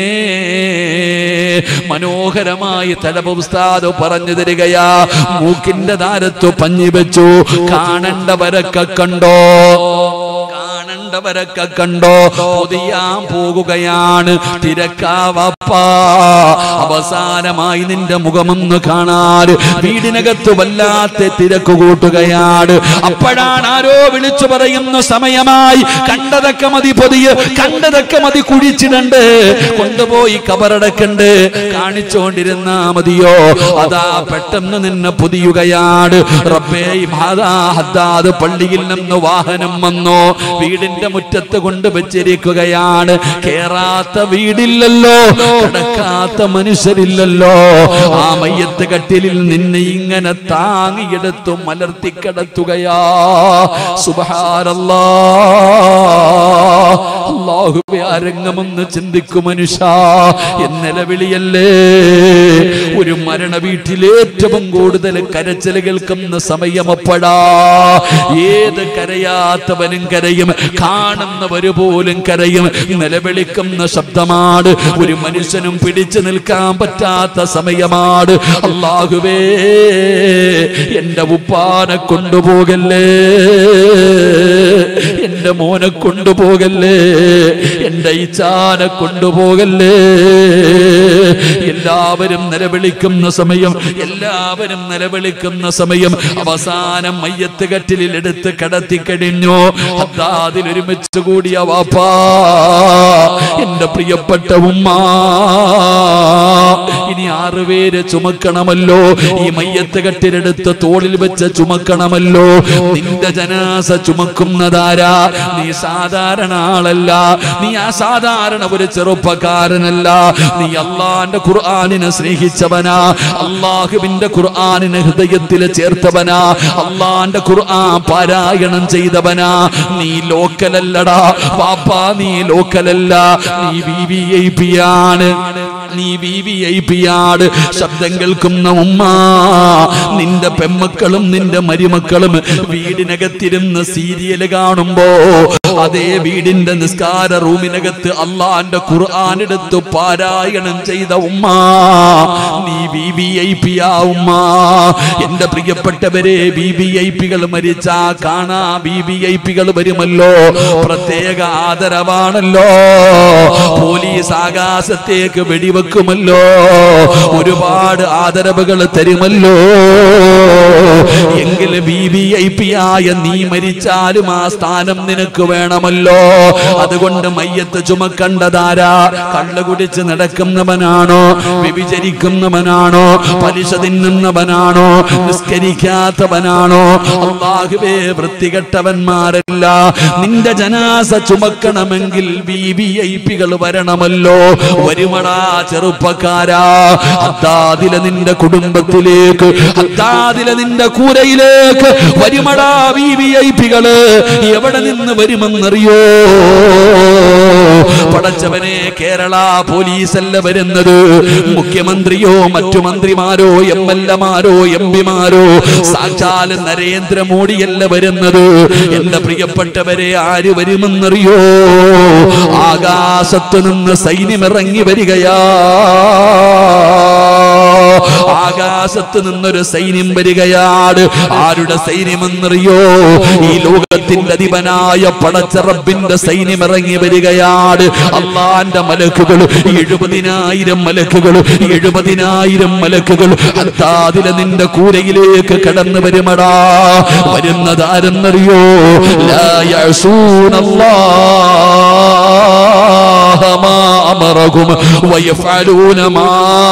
മനോഹരമായി തലപുസ്താദ് പറഞ്ഞു തരികയാ മൂക്കിന്റെ താരത്തു പഞ്ഞി വെച്ചു കാണണ്ടവരൊക്കെ കണ്ടോ കാണണ്ടവരൊക്കെ കണ്ടോ പൊതിയാൻ പോകുകയാണ് തിരക്കാവപ്പാ അവസാനമായി നിന്റെ മുഖമൊന്ന് കാണാൻ വീടിനകത്ത് വല്ലാത്ത തിരക്ക് കൂട്ടുകയാണ് അപ്പോഴാണ് ആരോ വിളിച്ചു പറയുന്ന സമയമായി കണ്ടതൊക്കെ മതി പൊതിയ് കണ്ടതൊക്കെ മതി കുഴിച്ചിടണ്ട് കൊണ്ടുപോയി കബറടക്കണ്ട് കാണിച്ചോണ്ടിരുന്നാ മതിയോ അതാ പെട്ടെന്ന് നിന്നെ പൊതിയുകയാണ് റബ്ബേ മാതാ ഹദ്ദാദ് പള്ളിയിൽ നിന്ന് വാഹനം വന്നു വീടിന്റെ വീടിന്റെ മുറ്റത്ത് കൊണ്ട് വെച്ചിരിക്കുകയാണ് കേറാത്ത വീടില്ലല്ലോ കിടക്കാത്ത മനുഷ്യരില്ലല്ലോ ആ മയ്യത്ത് കട്ടിലിൽ നിന്നെ ഇങ്ങനെ താങ്ങിയെടുത്തു മലർത്തി കിടത്തുകയാ സുബഹാരല്ലാ അള്ളാഹുവെ ആ രംഗമൊന്ന് ചിന്തിക്കും മനുഷ്യ എന്നലവിളിയല്ലേ ഒരു മരണ വീട്ടിൽ ഏറ്റവും കൂടുതൽ കരച്ചിൽ കേൾക്കുന്ന സമയമപ്പടാ ഏത് കരയാത്തവനും കരയും കാണുന്നവര് പോലും കരയും നിലവിളിക്കുന്ന ശബ്ദമാണ് ഒരു മനുഷ്യനും പിടിച്ചു നിൽക്കാൻ പറ്റാത്ത സമയമാണ് അള്ളാഹുവേ എന്റെ ഉപ്പാനെ കൊണ്ടുപോകല്ലേ എന്റെ മോനെ കൊണ്ടുപോകല്ലേ എന്റെ ഇച്ചാനെ കൊണ്ടുപോകല്ലേ എല്ലാവരും നിലവിളിക്കുന്ന സമയം എല്ലാവരും നിലവിളിക്കുന്ന സമയം അവസാനം മയ്യത്ത് കട്ടിലിൽ എടുത്ത് കടത്തി കഴിഞ്ഞു അതിൽ ഒരുമിച്ച് കൂടിയ വാപ്പാ എന്റെ പ്രിയപ്പെട്ട ഉമ്മ ഇനി ആറുപേര് ചുമക്കണമല്ലോ ഈ മയ്യത്ത് കട്ടിലെടുത്ത് തോളിൽ വെച്ച് ചുമക്കണമല്ലോ നിന്റെ ജനാസ ചുമക്കുന്നതാരാ നീ സാധാരണ ആളല്ല നീ അസാധാരണ ഒരു ചെറുപ്പക്കാരനല്ല നീ അള്ളാന്റെ ഖുർആാനിനെ സ്നേഹിച്ചവനാ അള്ളാഹുവിന്റെ ഖുർആാനിനെ ഹൃദയത്തിൽ ചേർത്തവനാ അള്ളാന്റെ ഖുർആൻ പാരായണം ചെയ്തവനാ നീ ലോക്കലല്ലടാ പാപ്പാ നീ ലോക്കലല്ല നീ വി വി ഐ പി ആണ് നീ വി വി ഐ പി ആണ് ശബ്ദം കേൾക്കുന്ന ഉമ്മ നിന്റെ പെമ്മക്കളും നിന്റെ മരുമക്കളും വീടിനകത്തിരുന്ന് സീരിയൽ കാണുമ്പോ അതേ വീടിന്റെ നിസ്കാര റൂമിനകത്ത് അള്ളാന്റെ ഖുർആൻ എടുത്ത് പാരായണം ചെയ്ത ഉമ്മ നീ വി വി ഐ പി ആ ഉമ്മ എന്റെ പ്രിയപ്പെട്ടവരെ ബി ബി ഐ പികൾ മരിച്ചാ കാണാ ബി ബി ഐ പികൾ വരുമല്ലോ പ്രത്യേക ആദരവാണല്ലോ പോലീസ് ആകാശത്തേക്ക് വെടിവെക്കുമല്ലോ ഒരുപാട് ആദരവുകൾ തരുമല്ലോ എങ്കിൽ ബി ബി ഐ പി ആയ നീ മരിച്ചാലും ആ സ്ഥാനം നിനക്ക് വേണമല്ലോ അതുകൊണ്ട് മയ്യത്ത് ചുമക്കണ്ടതാരാ കള്ളു കുടിച്ച് നടക്കുന്നവനാണോ വ്യഭിചരിക്കുന്നവനാണോ പലിശ തിന്നുന്നവനാണോ നിസ്കരിക്കാത്തവനാണോ അള്ളാഹുവേ വൃത്തികെട്ടവന്മാരല്ല നിന്റെ ജനാസ ചുമക്കണമെങ്കിൽ ബി ബി ഐ പികൾ വരണമല്ലോ വരുമടാ ചെറുപ്പക്കാരാ അത്താതിലെ നിന്റെ കുടുംബത്തിലേക്ക് അത്താതിലെ നിന്റെ കൂരയിലേക്ക് വരുമടാ ബി ബി ഐ പികള് എവിടെ നിന്ന് വരുമെന്നറിയോ പടച്ചവനെ കേരള പോലീസല്ല വരുന്നത് മുഖ്യമന്ത്രിയോ മറ്റു മന്ത്രിമാരോ എം എൽ എമാരോ എം പിമാരോ സാക്ഷാൽ നരേന്ദ്രമോദിയല്ല വരുന്നത് എന്റെ പ്രിയപ്പെട്ടവരെ ആര് വരുമെന്നറിയോ ആകാശത്ത് നിന്ന് സൈന്യമിറങ്ങി വരികയാ ആകാശത്ത് നിന്നൊരു സൈന്യം വരികയാണ് ആരുടെ സൈന്യമെന്നറിയോ ഈ ലോകത്തിന്റെ അധിപനായ പടച്ചറബിന്റെ സൈന്യം ഇറങ്ങി വരികയാണ് അള്ളാന്റെ മലക്കുകൾ എഴുപതിനായിരം മലക്കുകൾ എഴുപതിനായിരം മലക്കുകൾ അത്താതിലെ നിന്റെ കൂരയിലേക്ക് കടന്നു വരുമടാ വരുന്നതാരെന്നറിയോ ലാ യഅസൂനല്ലാഹ മാ അമറകും വയഫഅലൂന മാ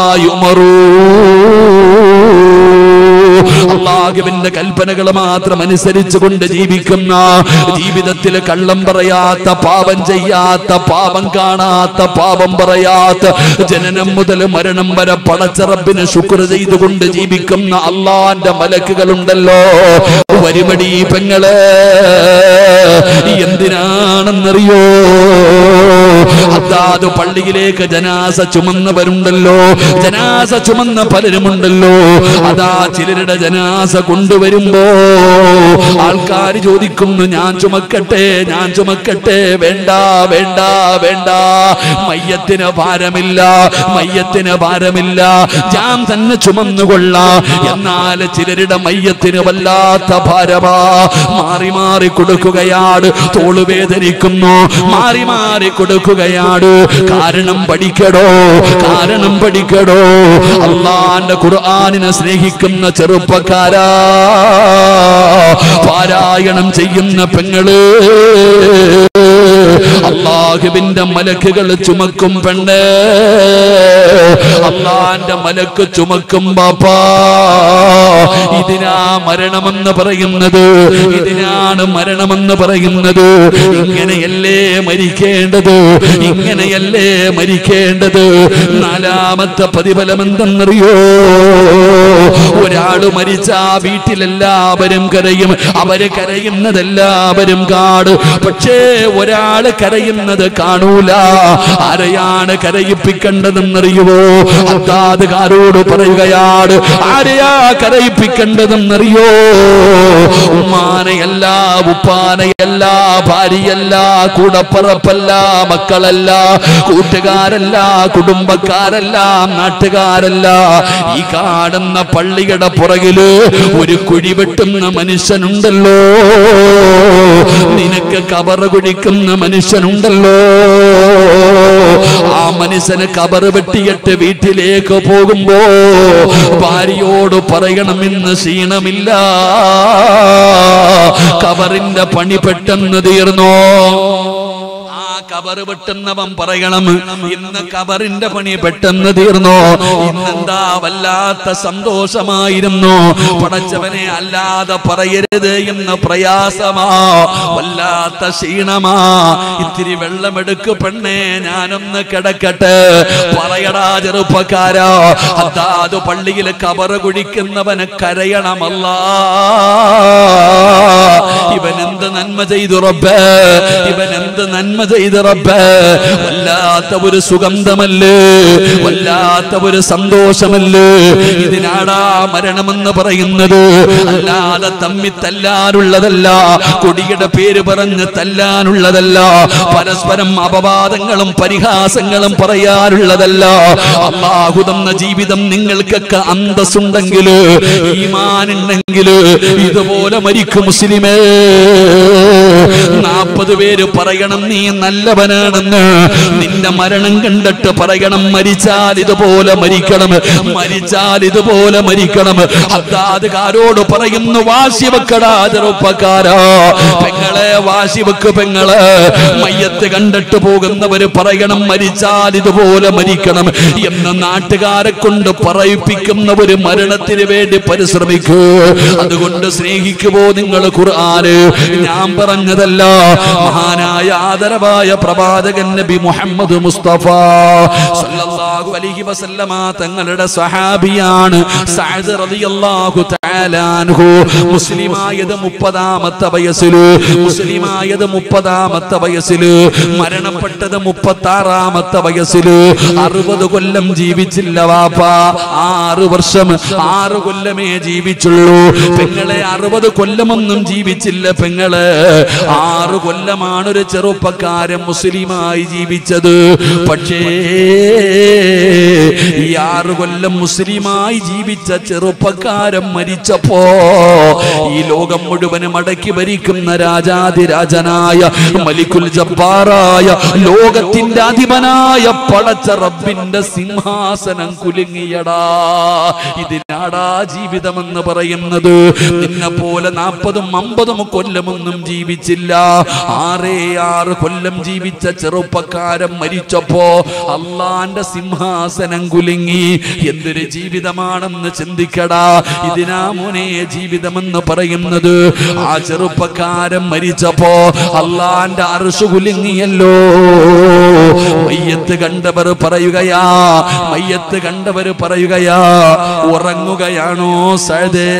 യുമറൂ അള്ളാഹുവിന്റെ കൽപ്പനകൾ മാത്രം അനുസരിച്ചുകൊണ്ട് ജീവിക്കുന്ന ജീവിതത്തിൽ കള്ളം പറയാത്ത പാപം ചെയ്യാത്ത പാപം കാണാത്ത പാപം പറയാത്ത ജനനം മുതൽ മരണം വരെ പടച്ചറബിന് ശുക്ർ ചെയ്തുകൊണ്ട് ജീവിക്കുന്ന അള്ളാന്റെ മലക്കുകളുണ്ടല്ലോ വരുമടി പെങ്ങള് എന്തിനാണെന്നറിയോ അതാത് പള്ളിയിലേക്ക് ജനാസ ചുമന്നവരുണ്ടല്ലോ ജനാസ ചുമന്ന പലരുമുണ്ടല്ലോ അതാ ചിലരുടെ ജനാസ കൊണ്ടുവരുമ്പോ ആൾക്കാർ ചോദിക്കുന്നു ഞാൻ ചുമക്കട്ടെ ഞാൻ ചുമക്കട്ടെ വേണ്ട വേണ്ട വേണ്ട മയ്യത്തിന് ഭാരമില്ല മയ്യത്തിന് ഭാരമില്ല ഞാൻ തന്നെ ചുമന്നുകൊള്ള എന്നാൽ ചിലരുടെ മയ്യത്തിന് വല്ലാത്ത ഭാരമാ മാറി മാറി കൊടുക്കുകയാണ് തോളുവേദനിക്കുന്നു മാറി മാറി കൊടുക്കുകയാണ് കാരണം പഠിക്കടോ കാരണം പഠിക്കടോ അള്ളാന്റെ ഖുർആാനിനെ സ്നേഹിക്കുന്ന ചെറുപ്പക്കാരാ പാരായണം ചെയ്യുന്ന പെങ്ങള് അള്ളാഹുവിന്റെ മലക്കുകൾ ചുമക്കും പെണ്ണ് അള്ളാന്റെ മലക്ക് ചുമക്കും ബാപ്പാ ഇതിനാ മരണമെന്ന് പറയുന്നത് ഇതിനാണ് മരണമെന്ന് പറയുന്നത് ഇങ്ങനെയല്ലേ മരിക്കേണ്ടത് ഇങ്ങനെയല്ലേ മരിക്കേണ്ടത് നാലാമത്തെ പ്രതിഫലം എന്തെന്നറിയോ ഒരാള് മരിച്ച ആ വീട്ടിലെല്ലാവരും കരയും അവര് കരയുന്നതെല്ലാവരും കാട് പക്ഷേ ഒരാള് കരയുന്നത് കാണൂല ആരെയാണ് കരയിപ്പിക്കേണ്ടതെന്നറിയുവോ അത്താതുകാരോട് പറയുകയാണ് ആരെയാ കരയിപ്പിക്കേണ്ടതെന്നറിയോ ഉമ്മാനയല്ല ഉപ്പാനയല്ല ഭാര്യയല്ല കൂടപ്പറപ്പല്ല മക്കളല്ല കൂട്ടുകാരല്ല കുടുംബക്കാരല്ല നാട്ടുകാരല്ല ഈ കാണുന്ന പള്ളിയുടെ പുറകില് ഒരു കുഴി വെട്ടുന്ന മനുഷ്യനുണ്ടല്ലോ നിനക്ക് കബറ് കുഴിക്കുന്ന മനുഷ്യനുണ്ടല്ലോ ആ മനുഷ്യന് കബറ് വെട്ടിയിട്ട് വീട്ടിലേക്ക് പോകുമ്പോ ഭാര്യയോട് പറയണമെന്ന് ക്ഷീണമില്ല കബറിന്റെ പണി പെട്ടെന്ന് തീർന്നോ ആ കബറ് വെട്ടുന്നവൻ പറയണം ഇന്ന് കബറിന്റെ പണി പെട്ടെന്ന് തീർന്നോ ഇന്നെന്താ വല്ലാത്ത സന്തോഷമായിരുന്നു പടച്ചവനെ അല്ലാതെ പറയരുത് എന്ന് പ്രയാസമാ വല്ലാത്ത ക്ഷീണമാ ഇത്തിരി വെള്ളമെടുക്ക് പെണ്ണേ ഞാനൊന്ന് കിടക്കട്ടെ പറയടാ ചെറുപ്പക്കാരാ അതാത് പള്ളിയിൽ കബറ് കുഴിക്കുന്നവന് കരയണമല്ല ഇവൻ എന്ത് നന്മ ചെയ്തു റബ്ബ് ഇവൻ എന്ത് നന്മ ചെയ്തു റബ്ബ് വല്ലാത്ത ഒരു സുഗന്ധമല്ലേ വല്ലാത്ത ഒരു സന്തോഷമല്ലേ ഇതിനാടാ മരണമെന്ന് പറയുന്നത് അല്ലാതെ തമ്മി തല്ലാനുള്ളതല്ല കൊടിയുടെ പേര് പറഞ്ഞ് തല്ലാനുള്ളതല്ല പരസ്പരം അപവാദങ്ങളും പരിഹാസങ്ങളും പറയാനുള്ളതല്ല അള്ളാഹു തന്ന ജീവിതം നിങ്ങൾക്കൊക്കെ അന്തസ്സുണ്ടെങ്കിൽ ഈമാനുണ്ടെങ്കിൽ ഇതുപോലെ മരിക്കും മുസ്ലിമേ നാൽപ്പത് പേര് പറയണം നീ നല്ലവനാണെന്ന് നിന്റെ മരണം കണ്ടിട്ട് പറയണം മരിച്ചാൽ ഇതുപോലെ മരിക്കണം മരിച്ചാൽ ഇതുപോലെ മരിക്കണം അതാതുകാരോട് പറയുന്നു വാശി വെക്കടാ ചെറുപ്പക്കാരാ പെങ്ങളെ വാശി വെക്ക് പെങ്ങളെ മയ്യത്ത് കണ്ടിട്ട് പോകുന്നവര് പറയണം മരിച്ചാൽ ഇതുപോലെ മരിക്കണം എന്ന് നാട്ടുകാരെ കൊണ്ട് പറയിപ്പിക്കുന്ന ഒരു മരണത്തിന് വേണ്ടി പരിശ്രമിക്കൂ അതുകൊണ്ട് സ്നേഹിക്കുമോ നിങ്ങൾ ഖുർആന് ഞാൻ പറഞ്ഞതല്ല മഹാനായ ആദരവായ പ്രവാചകൻ നബി മുഹമ്മദ് മുസ്തഫ സല്ലല്ലാഹു അലൈഹി വസല്ലമ തങ്ങളുടെ സ്വഹാബിയാണ് സഅദ് റളിയല്ലാഹു തആല അൻഹു മുസ്ലിമായത് മുപ്പതാമത്തെ വയസ്സില് മുസ്ലിമായത് മുപ്പതാമത്തെ വയസ്സില് മരണപ്പെട്ടത് മുപ്പത്താറാമത്തെ വയസ്സില് അറുപത് കൊല്ലം ജീവിച്ചില്ല വാപ്പ ആറ് വർഷം ആറ് കൊല്ലമേ ജീവിച്ചുള്ളൂ പെങ്ങളെ അറുപത് കൊല്ലമൊന്നും ജീവിച്ചില്ല പെങ്ങള് ആറ് കൊല്ലമാണ് ഒരു ചെറുപ്പക്കാരൻ മുസ്ലിമായി ജീവിച്ചത് പക്ഷേ ഈ ആറ് കൊല്ലം മുസ്ലിമായി ജീവിച്ച ചെറുപ്പക്കാരൻ മരിച്ചപ്പോ ഈ ലോകം മുഴുവനും അടക്കി ഭരിക്കുന്ന രാജാതിരാജനായ മലിക്കുൽ ജബ്ബാറായ ലോകത്തിന്റെ അധിപനായ പടച്ച റബ്ബിന്റെ സിംഹാസനം കുലുങ്ങിയടാ ഇതിനാടാ ജീവിതമെന്ന് പറയുന്നത് നിന്നെ പോലെ നാൽപ്പതും അമ്പതും കൊല്ലമൊന്നും ജീവിച്ചില്ല ആറേ ആറ് കൊല്ലം ജീവിച്ച ചെറുപ്പക്കാരൻ മരിച്ചപ്പോ അള്ളാന്റെ സിംഹാസനം കുലുങ്ങി എന്തൊരു ജീവിതമാണെന്ന് ചിന്തിക്കടാ ഇതിനാ മോനെ ജീവിതമെന്ന് പറയുന്നത് ആ ചെറുപ്പക്കാരൻ മരിച്ചപ്പോ അള്ളാന്റെ അറുഷു കുലുങ്ങിയല്ലോ മയ്യത്ത് കണ്ടവർ പറയുകയാ മയ്യത്ത് കണ്ടവർ പറയുകയാ ഉറങ്ങുകയാണോ സദേ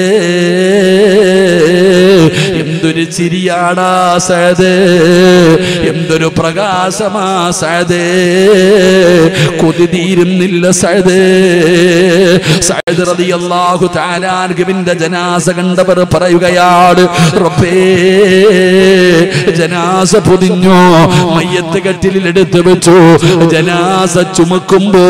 എന്തൊരു ചിരിയാടാ സദേ എന്തൊരു പ്രകാശമാ സദേ കൊതി തീരുന്നില്ല സദേ സഅദ് റളിയല്ലാഹു തആല അൻഹുവിന്റെ ജനാസ കണ്ടവർ പറയുകയാണ് റബ്ബേ ജനാസ പൊതിഞ്ഞോ മയ്യത്ത് കട്ടിലിൽ എടുത്തു വെച്ചു ജനാസ ചുമക്കുമ്പോ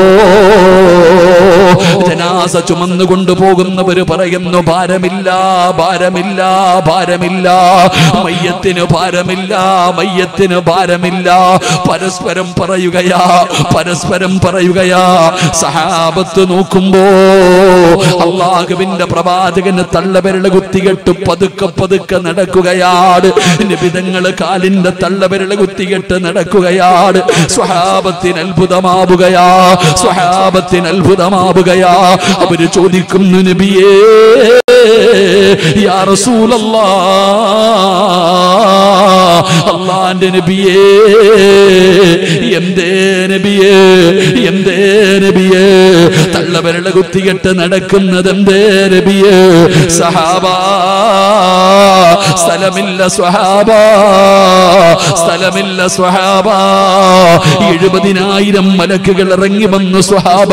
ജനാസ ചുമന്നു കൊണ്ടുപോകുന്നവര് പറയുന്നു ഭാരമില്ല ഭാരമില്ല ഭാരമില്ല മയ്യത്തിന് ഭാരമില്ല മയ്യത്തിന് ഭാരമില്ല പരസ്പരം പറയുകയാ പരസ്പരം പറയുകയാ സഹാബത്ത് നോക്കുമ്പോ അള്ളാഹുവിന്റെ പ്രവാചകന് തള്ളവിരൽ കുത്തികെട്ട് പതുക്കെ പതുക്കെ നടക്കുകയാണ് നിബിതങ്ങള് കാലിന്റെ തള്ളവിരൽ കുത്തികെട്ട് നടക്കുകയാണ് സ്വഹാബത്തിന് അത്ഭുതമാവുകയാ സ്വഹാബത്തിന് അത്ഭുതമാവുകയാ അവര് ചോദിക്കുന്നു നബിയേ യാ റസൂലല്ലാ അള്ളാന്റെ നബിയേ എന്തേ നബിയേ എന്തേ നബിയേ തള്ളവരള കുത്തികെട്ട് നടക്കുന്നത് എന്തേ നബിയേ സഹാബ സ്ഥലമില്ല സ്വഹാബ സ്ഥലമില്ല സ്വഹാബ എഴുപതിനായിരം മലക്കുകൾ ഇറങ്ങി വന്നു സ്വഹാബ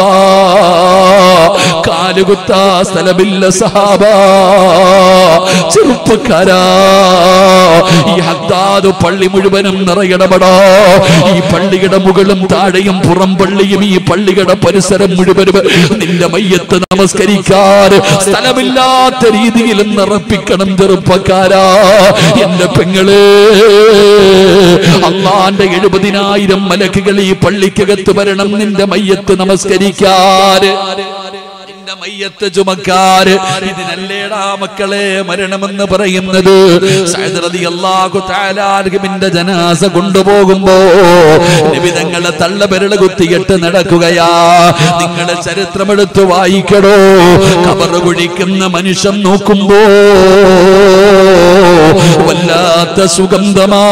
കാലുകുത്താ സ്ഥലമില്ല സഹാബ ചെറുപ്പക്കാരാ ഈ ഹദ്ദാദ് പള്ളി മുഴുവനും നിറയടപടാ ഈ പള്ളിയുടെ മുകളും താഴെയും പുറം പള്ളിയും ഈ പള്ളിയുടെ പരിസരം മുഴുവനും നിന്റെ മയ്യത്ത് നമസ്കരിക്കാൻ സ്ഥലമില്ലാത്ത രീതിയിൽ നിറപ്പിക്കണം ചെറുപ്പക്കാരാ എന്റെ പെങ്ങള് അള്ളാന്റെ എഴുപതിനായിരം മലക്കുകൾ ഈ പള്ളിക്കകത്ത് വരണം നിന്റെ മയ്യത്ത് നമസ്കരിക്കാൻ നിന്റെ മയ്യത്ത് ചുമക്കാര് ഇതിനല്ലേടാ മക്കളെ മരണമെന്ന് പറയുന്നത് സഅദ് റളിയല്ലാഹു തആല അൻഹുവിന്റെ ജനാസ കൊണ്ടുപോകുമ്പോ നിബിതങ്ങളെ തള്ളബെരള് കുത്തിയിട്ട് നടക്കുകയാ നിങ്ങളെ ചരിത്രമെടുത്ത് വായിക്കടോ കബർ കുഴിക്കുന്ന മനുഷ്യൻ നോക്കുമ്പോ വല്ലാത്ത സുഗന്ധമാ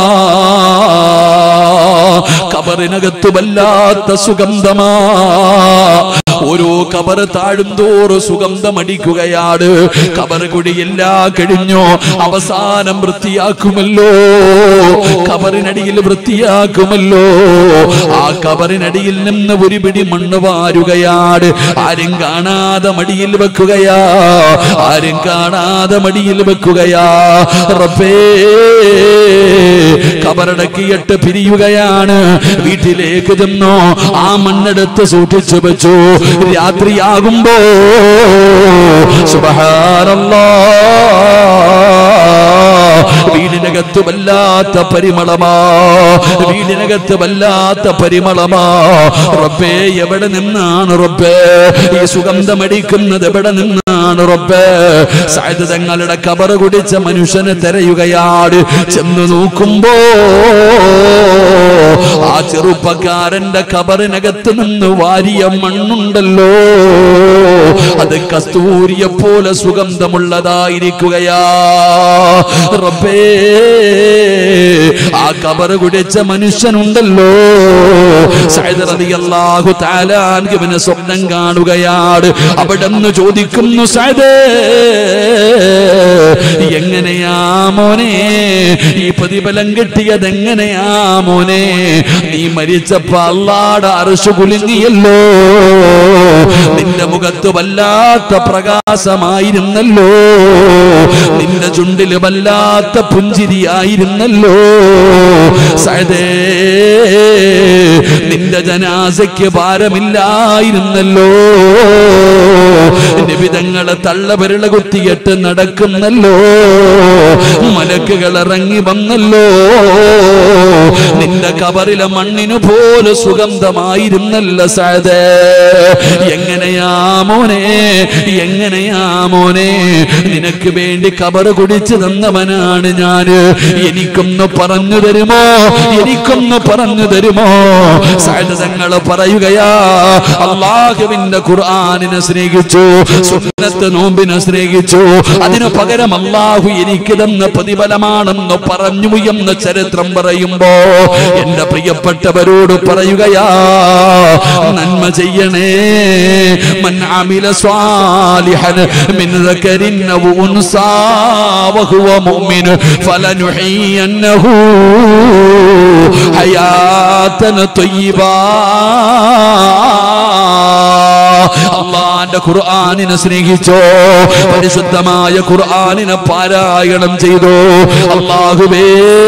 കബറിനകത്ത് വല്ലാത്ത സുഗന്ധമാ ഓരോ കബർ താഴും തോറും സുഗന്ധമടിക്കുകയാണ് കബർ കുടിയെല്ലാം കഴിഞ്ഞു അവസാനം വൃത്തിയാക്കുമല്ലോ കബറിനടിയിൽ വൃത്തിയാക്കുമല്ലോ ആ കബറിനടിയിൽ നിന്ന് ഒരു പിടി മണ്ണ് വാരുകയാണ് ആരും കാണാതെ മടിയിൽ വെക്കുകയാ ആരും കാണാതെ മടിയിൽ വെക്കുകയാ റബ്ബേ കബറടക്കിയിട്ട് പിരിയുകയാണ് വീട്ടിലേക്ക് ചെന്നോ ആ മണ്ണെടുത്ത് സൂക്ഷിച്ചു വെച്ചു രാത്രിയാകുമ്പോ സുബഹാനല്ലാ വീടിനകത്ത് വല്ലാത്ത പരിമളമാ വീടിനകത്ത് വല്ലാത്ത പരിമളമാ റബ്ബേ എവിടെ നിന്നാണ് റബ്ബേ ഈ സുഗന്ധമടിക്കുന്നത് എവിടെ നിന്നാണ് റബ്ബേ സായത് തങ്ങളുടെ കബറ് കുടിച്ച മനുഷ്യനെ തെരയുകയാണ് ചെന്ന് നോക്കുമ്പോ ആ ചെറുപ്പക്കാരന്റെ കബറിനകത്ത് നിന്ന് വാരിയ മണ്ണുണ്ടല്ലോ അത് കസ്തൂരിയെ പോലെ സുഗന്ധമുള്ളതായിരിക്കുകയാ റബ്ബേ ആ കബറ് കുടിച്ച മനുഷ്യനുണ്ടല്ലോ സഅദ് റളിയല്ലാഹു തആല അൻഹുവിനെ സ്വപ്നം കാണുകയാണ് അവിടെ നിന്ന് ചോദിക്കുന്നു സഅദേ എങ്ങനെയാ മോനെ ഈ പ്രതിഫലം കിട്ടിയത് എങ്ങനെയാ മോനെ നീ മരിച്ചപ്പോ അള്ളാടെ അറശു കുലുങ്ങിയല്ലോ നിന്റെ മുഖത്ത് വല്ലാത്ത പ്രകാശമായിരുന്നല്ലോ നിന്റെ ചുണ്ടില് വല്ലാത്ത പുഞ്ചിരിയായിരുന്നല്ലോ സഅദേ നിന്റെ ജനാസയ്ക്ക് ഭാരമില്ലായിരുന്നല്ലോ നിബിതങ്ങളെ തള്ളപരള കുത്തിയിട്ട് നടക്കുന്നല്ലോ മലക്കുകൾ ഇറങ്ങി വന്നല്ലോ നിന്റെ കബറിലെ മണ്ണിനു പോലെ സുഗന്ധമായിരുന്നല്ല സാദേ എങ്ങനെയാ മോനെ എങ്ങനെയാ മോനെ നിനക്ക് വേണ്ടി കബറ് കുടിച്ചു തന്നവനാണ് ഞാന് എനിക്കൊന്ന് പറഞ്ഞു തരുമോ എനിക്കൊന്ന് പറഞ്ഞു തരുമോ സാദ് തങ്ങൾ പറയുകയാ അള്ളാഹുവിന്റെ ഖുർആാനിനെ സ്നേഹിച്ചു സുന്നത്ത് നോമ്പിനെ സ്നേഹിച്ചു അതിനു പകരം അള്ളാഹു എനിക്ക് തന്ന പ്രതിഫലമാണെന്ന് പറഞ്ഞു എന്ന് ചരിത്രം പറയുമ്പോ എന്റെ പ്രിയപ്പെട്ടവരോട് പറയുകയാ നന്മ ചെയ്യണേ മൻ അമില സ്വാലിഹൻ മിൻ ذكرٍ أو أنثى وهو مؤمن فلنحيينه حياة طيبة അള്ളാന്റെ ഖുർആാനിനെ സ്നേഹിച്ചോ പരിശുദ്ധമായ ഖുർആാനിനെ പാരായണം ചെയ്തോ അള്ളാഹുവേ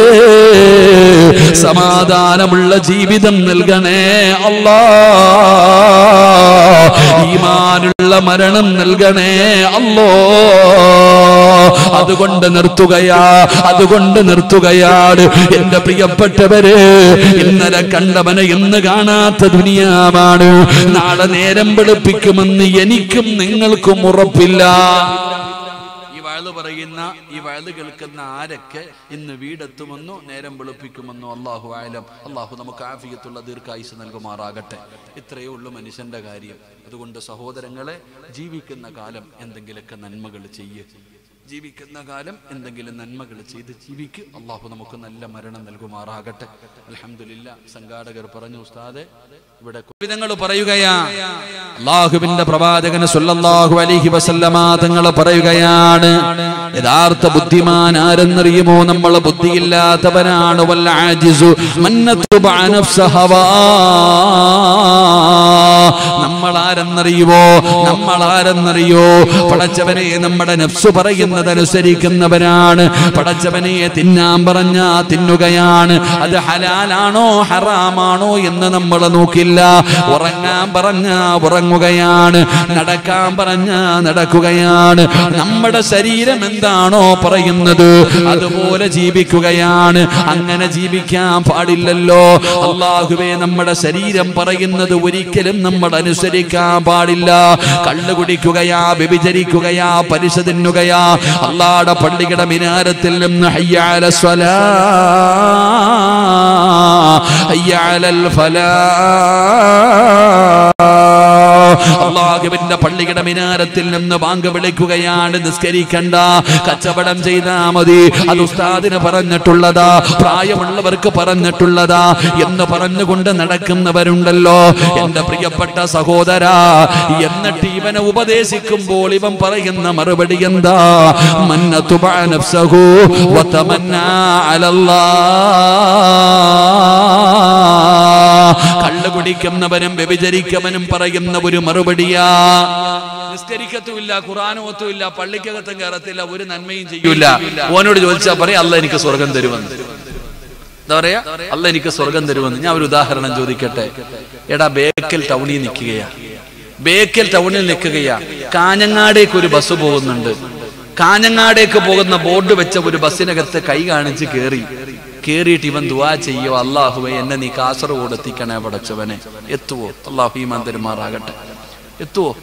സമാധാനമുള്ള ജീവിതം നൽകണേ അല്ലാ ഈമാനുള്ള നല്ല മരണം നൽകണേ അല്ലോ അതുകൊണ്ട് നിർത്തുകയാ അതുകൊണ്ട് നിർത്തുകയാണ് എന്റെ പ്രിയപ്പെട്ടവര് ഇന്നലെ കണ്ടവനെ ഇന്ന് കാണാത്ത ദുനിയാവാണ് നാളെ നേരം വെളുപ്പിക്കുമെന്ന് എനിക്കും നിങ്ങൾക്കും ഉറപ്പില്ല ഈ വഴുത് പറയുന്ന ഈ വഴുത് കേൾക്കുന്ന ആരൊക്കെ ഇന്ന് വീടെത്തുമെന്നോ നേരം വെളുപ്പിക്കുമെന്നോ അള്ളാഹു ആയാലും അള്ളാഹു നമുക്ക് ആഫിയത്തുള്ള ദീർഘായുസ് നൽകുമാറാകട്ടെ ഇത്രയേ ഉള്ളൂ മനുഷ്യന്റെ കാര്യം അതുകൊണ്ട് സഹോദരങ്ങളെ ജീവിക്കുന്ന കാലം എന്തെങ്കിലുമൊക്കെ നന്മകൾ ചെയ്യ് ജീവിക്കുന്ന കാലം എന്തെങ്കിലും നന്മകൾ ചെയ്ത് ജീവിക്ക് അള്ളാഹു നമുക്ക് നല്ല മരണം നൽകുമാറാകട്ടെ അലഹമില്ല സംഘാടകർ പറഞ്ഞു ഉസ്താദെ ഇവിടെ വിധങ്ങൾ പറയുകയാ അള്ളാഹുവിന്റെ പ്രവാചകന് സല്ലല്ലാഹു അലൈഹി വസല്ലമ തങ്ങൾ പറയുകയാണ് യഥാർത്ഥ ബുദ്ധിമാൻ ആരെന്നറിയുമോ നമ്മൾ ബുദ്ധിയില്ലാത്തവനാണ് വല്ല ആജിസു മന്നത്തുബ നഫ്സഹവാ നമ്മൾ ആരെന്നറിയുമോ നമ്മൾ ആരെന്നറിയോ പടച്ചവനെ നമ്മുടെ നഫ്സ് പറയുന്നതനുസരിക്കുന്നവരാണ് പടച്ചവനെ തിന്നാൻ പറഞ്ഞ തിന്നുകയാണ് അത് ഹലാലാണോ ഹറാമാണോ എന്ന് നമ്മൾ നോക്കില്ല ഉറങ്ങാൻ പറഞ്ഞ ഉറങ്ങുകയാണ് നടക്കാൻ പറഞ്ഞ നടക്കുകയാണ് നമ്മുടെ ശരീരം എന്താണോ പറയുന്നത് അതുപോലെ ജീവിക്കുകയാണ് അങ്ങനെ ജീവിക്കാൻ പാടില്ലല്ലോ അള്ളാഹുവേ നമ്മുടെ ശരീരം പറയുന്നത് ഒരിക്കലും നമ്മൾ അനുസരിക്കാൻ പാടില്ല കള്ളു കുടിക്കുകയാ വ്യഭിചരിക്കുകയാ പലിശ തിന്നുകയാ അള്ളാടെ പള്ളിയുടെ മിനാരത്തിൽ നിന്ന് ഹയ്യാല സ്വലാ ഹയ്യാലൽ ഫലാ അള്ളാഹുവിന്റെ പള്ളിയുടെ മിനാരത്തിൽ നിന്ന് വാങ്ക വിളിക്കുകയാണ് നിസ്കരിക്കണ്ട കച്ചവടം ചെയ്താ മതി അത് ഉസ്താദിന് പറഞ്ഞിട്ടുള്ളതാ പ്രായമുള്ളവർക്ക് പറഞ്ഞിട്ടുള്ളതാ എന്ന് പറഞ്ഞുകൊണ്ട് നടക്കുന്നവരുണ്ടല്ലോ എന്റെ പ്രിയപ്പെട്ട സഹോദരാ എന്നിട്ട് ഇവനെ ഉപദേശിക്കുമ്പോൾ ഇവൻ പറയുന്ന മറുപടി എന്താ മന്നത്തുബ നഫ്സഹു വതമന്നാ അലല്ലാ കള്ളു കുടിക്കുന്നവനും വ്യഭിചരിക്കവനും പറയുന്ന ഒരു മറുപടിയാ നിസ്കരിക്കത്തുമില്ല ഖുറാനോത്തുമില്ല പള്ളിക്കകത്തും കയറത്തില്ല ഒരു നന്മയും ചെയ്യൂല ഓനോട് ചോദിച്ചാ പറയാ അല്ല എനിക്ക് സ്വർഗം തരുമെന്ന് എന്താ പറയാ അല്ല എനിക്ക് സ്വർഗം തരുമെന്ന് ഞാൻ ഒരു ഉദാഹരണം ചോദിക്കട്ടെ എടാ ബേക്കൽ ടൗണിൽ നിൽക്കുകയാ ബേക്കൽ ടൗണിൽ നിൽക്കുകയാ കാഞ്ഞങ്ങാടേക്ക് ഒരു ബസ് പോകുന്നുണ്ട് കാഞ്ഞങ്ങാടേക്ക് പോകുന്ന ബോർഡ് വെച്ച ഒരു ബസ്സിനകത്ത് കൈ കാണിച്ച് കേറി കേറിയിട്ട് ഇവൻ ദുവാ ചെയ്യോ അള്ളാഹുവെ എന്നെ നീ കാസർഗോഡ് എത്തിക്കണേ പടച്ചവനെ എത്തുവോ അള്ളാഹു ഈമാൻ തരുമാറാകട്ടെ എത്തുവോ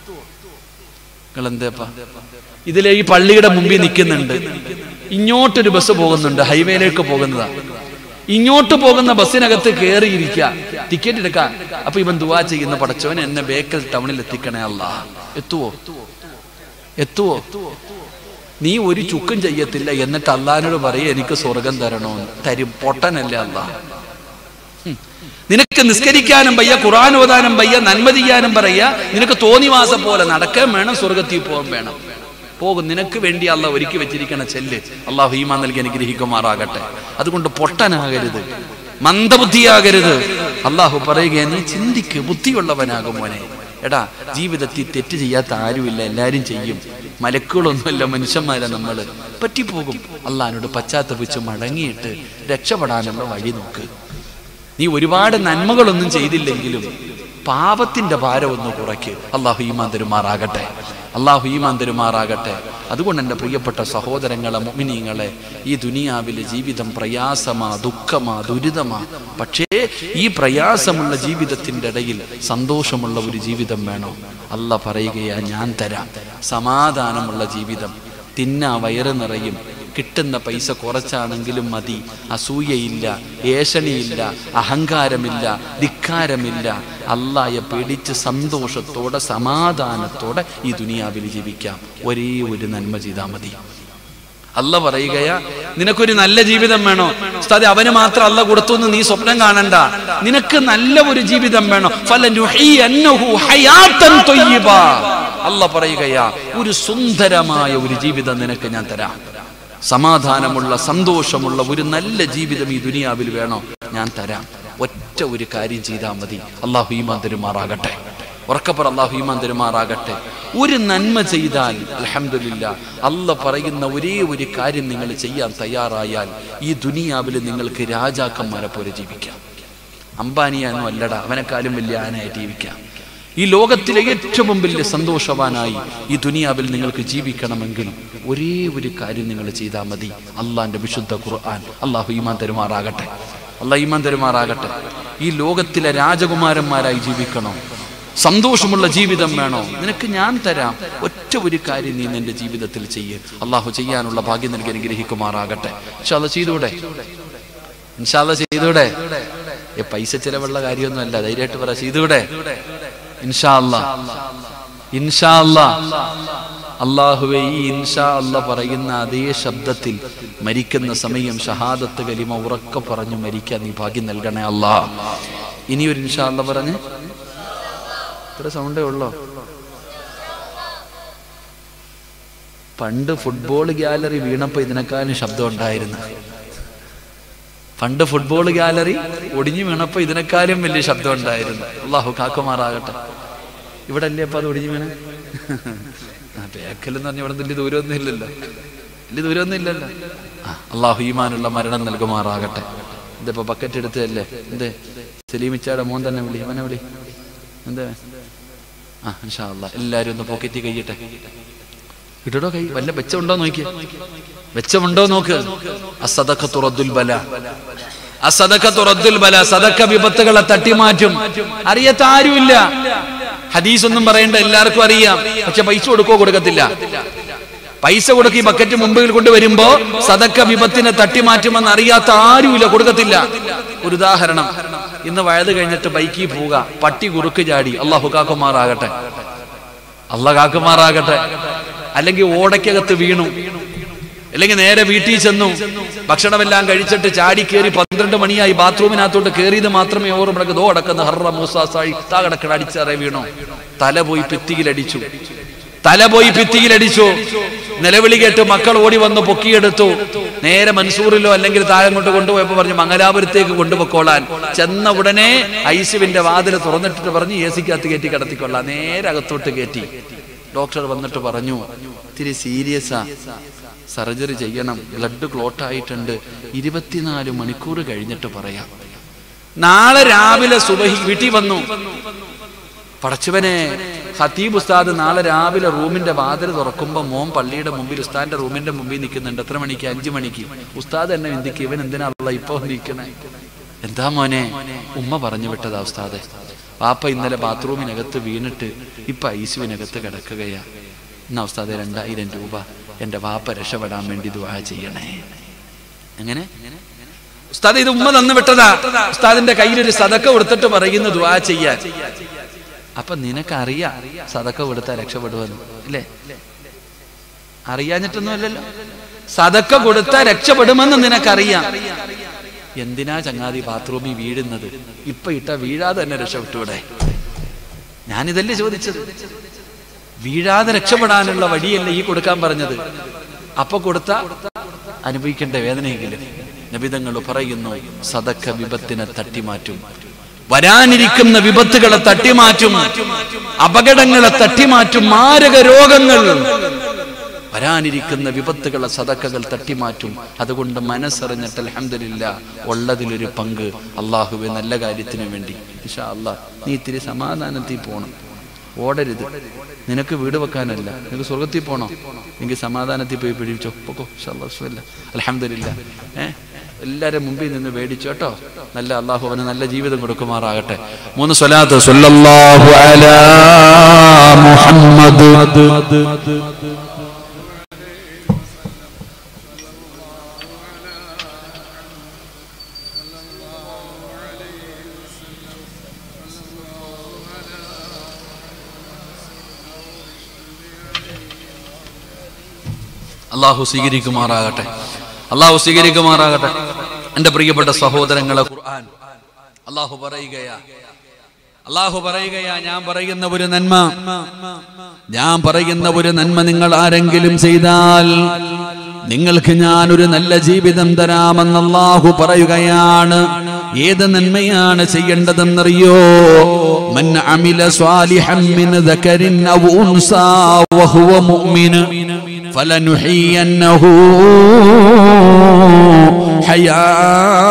നിങ്ങൾ എന്തേപ്പാ ഇതിലെ ഈ പള്ളിയുടെ മുമ്പിൽ നിൽക്കുന്നുണ്ട് ഇങ്ങോട്ടൊരു ബസ് പോകുന്നുണ്ട് ഹൈവേയിലേക്ക് പോകുന്നതാ ഇങ്ങോട്ട് പോകുന്ന ബസ്സിനകത്ത് കയറിയിരിക്കുക ടിക്കറ്റ് എടുക്കാൻ അപ്പൊ ഇവൻ ദുവാ ചെയ്യുന്ന പടച്ചവൻ എന്നെ ബേക്കൽ ടൗണിൽ എത്തിക്കണേ അല്ല എത്തുവോ എത്തുവോ നീ ഒരു ചുക്കും ചെയ്യത്തില്ല എന്നിട്ട് അള്ളഹാനോട് പറയും എനിക്ക് സ്വർഗം തരണോന്ന് തരും പൊട്ടനല്ലേ അല്ലാ ഹും. നിനക്ക് നിസ്കരിക്കാനും വയ്യ ഖുർആൻ ഓതാനും വയ്യ നന്മ ചെയ്യാനും പറയ നിനക്ക് തോന്നിവാസം പോലെ നടക്കാൻ വേണം സ്വർഗത്തിൽ പോകാൻ വേണം പോകും നിനക്ക് വേണ്ടി അല്ല ഒരുക്കി വെച്ചിരിക്കണ ചെല്ല് അള്ളാഹു ഈമാൻ നൽകി അനുഗ്രഹിക്കുമാറാകട്ടെ അതുകൊണ്ട് പൊട്ടനാകരുത് മന്ദബുദ്ധിയാകരുത് അള്ളാഹു പറയുക നീ ചിന്തിക്ക് ബുദ്ധിയുള്ളവനാകും മോനെ എടാ ജീവിതത്തിൽ തെറ്റ് ചെയ്യാത്ത ആരുമില്ല എല്ലാരും ചെയ്യും മലക്കുകളൊന്നുമല്ല മനുഷ്യന്മാരെ നമ്മൾ പറ്റിപ്പോകും അള്ളഹാനോട് പശ്ചാത്തപിച്ച് മടങ്ങിയിട്ട് രക്ഷപ്പെടാനുള്ള വഴി നോക്ക് നീ ഒരുപാട് നന്മകളൊന്നും ചെയ്തില്ലെങ്കിലും പാപത്തിന്റെ ഭാരം ഒന്ന് കുറയ്ക്ക് അള്ളാഹു ഈമാൻ തരുമാറാകട്ടെ അള്ളാഹു ഈമാൻ തരുമാറാകട്ടെ അതുകൊണ്ട് എൻ്റെ പ്രിയപ്പെട്ട സഹോദരങ്ങളെ മുമിനീങ്ങളെ ഈ ദുനിയാവിലെ ജീവിതം പ്രയാസമാ ദുഃഖമാ ദുരിതമാ പക്ഷേ ഈ പ്രയാസമുള്ള ജീവിതത്തിൻ്റെ ഇടയിൽ സന്തോഷമുള്ള ഒരു ജീവിതം വേണോ അല്ല പറയുകയാ ഞാൻ തരാം സമാധാനമുള്ള ജീവിതം തിന്നാ വയറ് നിറയും കിട്ടുന്ന പൈസ കുറച്ചാണെങ്കിലും മതി അസൂയയില്ല ഏഷണിയില്ല അഹങ്കാരമില്ല ധിക്കാരമില്ല അള്ളായെ പേടിച്ച് സന്തോഷത്തോടെ സമാധാനത്തോടെ ഈ ദുനിയാവിൽ ജീവിക്കാം ഒരേ ഒരു നന്മ ചെയ്താൽ മതി അല്ല പറയുകയാ നിനക്കൊരു നല്ല ജീവിതം വേണോ ഉസ്താദെ അവന് മാത്രം അല്ല കൊടുത്തു എന്ന് നീ സ്വപ്നം കാണണ്ട നിനക്ക് നല്ല ഒരു ജീവിതം വേണോ ഫലനുഹയ്യന്നഹു ഹയാത്തൻ ത്വയ്യിബ. അല്ല പറയുകയാ ഒരു സുന്ദരമായ ഒരു ജീവിതം നിനക്ക് ഞാൻ തരാം സമാധാനമുള്ള സന്തോഷമുള്ള ഒരു നല്ല ജീവിതം ഈ ദുനിയാവിൽ വേണോ ഞാൻ തരാം ഒറ്റ ഒരു കാര്യം ചെയ്താൽ മതി അള്ളാഹു ഈമാൻ തരുമാറാകട്ടെ ഉറക്കപ്പുറ അള്ളാഹു ഈമാൻ തരുമാറാകട്ടെ ഒരു നന്മ ചെയ്താൽ അലഹമില്ല അല്ല പറയുന്ന ഒരേ ഒരു കാര്യം നിങ്ങൾ ചെയ്യാൻ തയ്യാറായാൽ ഈ ദുനിയാവിൽ നിങ്ങൾക്ക് രാജാക്കന്മാരെ പോലെ ജീവിക്കാം അംബാനിയാനോ അല്ലടാ അവനെക്കാളും വലിയ ആനായിട്ട് ജീവിക്കാം ഈ ലോകത്തിലെ ഏറ്റവും വലിയ സന്തോഷവാനായി ഈ ദുനിയാവിൽ നിങ്ങൾക്ക് ജീവിക്കണമെങ്കിൽ ഒരേ ഒരു കാര്യം നിങ്ങൾ ചെയ്താൽ മതി അള്ളാന്റെ വിശുദ്ധ ഖുർആൻ അള്ളാഹു ഈമാൻ തരുമാറാകട്ടെ അള്ളാഹ് ഈമാൻ തരുമാറാകട്ടെ ഈ ലോകത്തിലെ രാജകുമാരന്മാരായി ജീവിക്കണോ സന്തോഷമുള്ള ജീവിതം വേണോ നിനക്ക് ഞാൻ തരാം ഒറ്റ ഒരു കാര്യം നീ നിന്റെ ജീവിതത്തിൽ ചെയ്യ് അള്ളാഹു ചെയ്യാനുള്ള ഭാഗ്യം നിനക്ക് അനുഗ്രഹിക്കുമാറാകട്ടെ പക്ഷെ അത് ചെയ്തൂടെ ഇൻഷാല്ല ചെയ്തൂടെ ഏ പൈസ ചെലവുള്ള കാര്യമൊന്നും അല്ല ധൈര്യമായിട്ട് പറ ചെയ്തൂടെ ഇൻഷാ അല്ലാ ഇൻഷാ അല്ലാ അള്ളാഹുവെ ഈ ഇൻഷാ അല്ല പറയുന്ന അതേ ശബ്ദത്തിൽ മരിക്കുന്ന സമയം ഷഹാദത്ത് കലിമ ഉറക്കെ പറഞ്ഞു മരിക്കാൻ നീ ഭാഗ്യം നൽകണേ അല്ലാ ഇനി ഒരു ഇൻഷാ അല്ല പറഞ്ഞ് ഇത്ര സൗണ്ടേ ഉള്ളോ പണ്ട് ഫുട്ബോൾ ഗാലറി വീണപ്പോ ഇതിനേക്കാളും ശബ്ദം ഉണ്ടായിരുന്നു പണ്ട് ഫുട്ബോൾ ഗാലറി ഒടിഞ്ഞു വീണപ്പോ ഇതിനേക്കാളും വലിയ ശബ്ദം ഉണ്ടായിരുന്നു അള്ളാഹു കാക്കുമാറാകട്ടെ ഇവിടെ അല്ലേ അപ്പൊ അത് ഒടിഞ്ഞു വീണ ബേക്കൽ എന്ന് പറഞ്ഞ ഇവിടെ വലിയ ദൂരമൊന്നും ഇല്ലല്ലോ വലിയ ദൂരമൊന്നും ഇല്ലല്ലോ ആ അള്ളാഹു ഈമാനുള്ള മരണം നൽകുമാറാകട്ടെ ഇതിപ്പോ ബക്കറ്റ് എടുത്തതല്ലേ എന്തേ സലീമിച്ചാടെ മോൻ തന്നെ വിളി അവനെ വിളി എന്തേ ആ ഇൻഷാ അല്ലാ എല്ലാരും ഒന്ന് പോക്കറ്റിൽ കൈയിട്ടെ ഇടടോ കൈ വല്ല വെച്ചമുണ്ടോ നോക്കിയേ വെച്ചമുണ്ടോ നോക്ക് അസദക്ക തുറദ്ദുൽ ബല അസദക്ക തുറദ്ദുൽ ബല സദക്ക വിപത്തുകളെ തട്ടിമാറ്റും അറിയാത്ത ആരുമില്ല ഹദീസ് ഒന്നും പറയണ്ട എല്ലാവർക്കും അറിയാം പക്ഷെ പൈസ കൊടുക്കോ കൊടുക്കത്തില്ല പൈസ കൊടുക്കി ഈ ബക്കറ്റ് മുമ്പിൽ കൊണ്ടുവരുമ്പോ സദക്ക വിപത്തിനെ തട്ടിമാറ്റുമെന്ന് അറിയാത്ത ആരുമില്ല കൊടുക്കത്തില്ല ഒരു ഉദാഹരണം ഇന്ന് വയത് കഴിഞ്ഞിട്ട് ബൈക്കിൽ പോവുക പട്ടി കുറുക്ക് ചാടി അള്ളാഹു കാക്കുമാറാകട്ടെ അള്ളാഹ് കാക്കുമാറാകട്ടെ അല്ലെങ്കിൽ ഓടയ്ക്കകത്ത് വീണു അല്ലെങ്കിൽ നേരെ വീട്ടിൽ ചെന്നു ഭക്ഷണമെല്ലാം കഴിച്ചിട്ട് ചാടി കയറി പന്ത്രണ്ട് മണിയായി ബാത്റൂമിനകത്തോട്ട് കയറിയത് മാത്രമേ ഓർമ്മ ദോ അടക്കുന്ന ഹർറ മൂസാസായി താ കിടക്കണ അടിച്ചറേ വീണു തല പോയി ഭിത്തിയിലടിച്ചു തല പോയി ഭിത്തിയിലടിച്ചു നിലവിളി കേട്ട് മക്കൾ ഓടി വന്ന് പൊക്കിയെടുത്തു നേരെ മൻസൂറിലോ അല്ലെങ്കിൽ താഴെ കൊണ്ട് കൊണ്ടുപോയപ്പോ പറഞ്ഞു മംഗലാപുരത്തേക്ക് കൊണ്ടുപോയിക്കോളാൻ ചെന്ന ഉടനെ ഐസുവിന്റെ വാതിൽ തുറന്നിട്ടിട്ട് പറഞ്ഞു എ സിക്കകത്ത് കയറ്റി കിടത്തിക്കൊള്ളാം നേരെ അകത്തോട്ട് കയറ്റി ഡോക്ടർ വന്നിട്ട് പറഞ്ഞു ഇത്തിരി സീരിയസാ സർജറി ചെയ്യണം ബ്ലഡ് ക്ലോട്ട് ആയിട്ടുണ്ട് ഇരുപത്തിനാല് മണിക്കൂർ കഴിഞ്ഞിട്ട് പറയാം നാളെ രാവിലെ സുബഹി വീട്ടിൽ വന്നു പടച്ചവനെ ഖത്തീബ് ഉസ്താദ് നാളെ രാവിലെ റൂമിന്റെ വാതിൽ തുറക്കുമ്പോ മോൻ പള്ളിയുടെ മുമ്പിൽ ഉസ്താദിന്റെ റൂമിന്റെ മുമ്പിൽ നിൽക്കുന്നുണ്ട് എത്ര മണിക്ക് അഞ്ചു മണിക്ക് ഉസ്താദ് എന്നെ ചിന്തിക്കും ഇവൻ എന്തിനാ അള്ള ഇപ്പൊ നിൽക്കണേ എന്താ മോനെ ഉമ്മ പറഞ്ഞു വിട്ടതാ ഉസ്താദെ വാപ്പ ഇന്നലെ ബാത്റൂമിനകത്ത് വീണിട്ട് ഇപ്പൊ ഐസുവിനകത്ത് കിടക്കുകയാ എന്നാ ഉസ്താദെ രണ്ടായിരം രൂപ എന്റെ വാപ്പ രക്ഷപ്പെടാൻ വേണ്ടി ദുആ ചെയ്യണേ എങ്ങനെ ഉസ്താദ് ഇത് ഉമ്മ തന്നു വിട്ടതാ ഉസ്താദിന്റെ കയ്യിൽ ഒരു സതക്ക കൊടുത്തിട്ട് പറയുന്നു ദുആ ചെയ്യാൻ അപ്പൊ നിനക്കറിയാം സതക്ക കൊടുത്താൽ രക്ഷപ്പെടുമെന്ന് ഇല്ലേ അറിയാഞ്ഞിട്ടൊന്നും അല്ലല്ലോ സതക്ക കൊടുത്താൽ രക്ഷപ്പെടുമെന്ന് നിനക്കറിയാം എന്തിനാ ചങ്ങാതി ബാത്റൂമിൽ വീഴുന്നത് ഇപ്പൊ ഇട്ട വീഴാതെ തന്നെ രക്ഷപ്പെട്ടൂടെ ഞാനിതല്ലേ ചോദിച്ചത് വീഴാതെ രക്ഷപ്പെടാനുള്ള വഴിയല്ല ഈ കൊടുക്കാൻ പറഞ്ഞത് അപ്പൊ കൊടുത്ത അനുഭവിക്കേണ്ട വേദനയെങ്കിലും നബിതങ്ങൾ പറയുന്നു സദക്ക വിപത്തിനെ തട്ടിമാറ്റും വരാനിരിക്കുന്ന വിപത്തുകളെ തട്ടിമാറ്റും അപകടങ്ങളെ തട്ടിമാറ്റും മാരക രോഗങ്ങൾ വരാനിരിക്കുന്ന വിപത്തുകളെ സദക്കകൾ തട്ടിമാറ്റും അതുകൊണ്ട് മനസ്സറിഞ്ഞിട്ട് അലഹമില്ല ഉള്ളതിലൊരു പങ്ക് അള്ളാഹുവെ നല്ല കാര്യത്തിന് വേണ്ടി ഇൻഷാ അള്ളാഹ് നീ ഇത്തിരി സമാധാനത്തിൽ പോണം ഓടരുത് നിനക്ക് വീട് വെക്കാനല്ല നിനക്ക് സ്വർഗത്തിൽ പോണോ എനിക്ക് സമാധാനത്തിൽ പോയി പിടിച്ചോ പൊക്കോ അലഹമില്ല ഏ എല്ലാരും മുമ്പിൽ നിന്ന് മേടിച്ചു കേട്ടോ നല്ല അള്ളാഹു അവന് നല്ല ജീവിതം കൊടുക്കുമാറാകട്ടെ മൂന്ന് സ്വലാത്ത് സല്ലല്ലാഹു അലാ മുഹമ്മദ് അള്ളാഹു സ്വീകരിക്കുമാറാകട്ടെ അള്ളാഹു സ്വീകരിക്കുമാറാകട്ടെ എന്റെ പ്രിയപ്പെട്ട സഹോദരങ്ങളെ ഖുർആൻ അള്ളാഹു പറയുകയാ അള്ളാഹു പറയുകയാ ഞാൻ പറയുന്ന ഒരു നന്മ ഞാൻ പറയുന്ന ഒരു നന്മ നിങ്ങൾ ആരെങ്കിലും ചെയ്താൽ നിങ്ങൾക്ക് ഞാൻ ഒരു നല്ല ജീവിതം തരാമെന്ന് അള്ളാഹു പറയുകയാണ് ഏത് നന്മയാണ് ചെയ്യേണ്ടതെന്നറിയോ മൻ അമില സ്വാലിഹൻ മിൻ ദക്കരിൻ ഔ ഉൻസാ വഹുവ മുഅ്മിൻ ഫലനുഹിയന്നഹു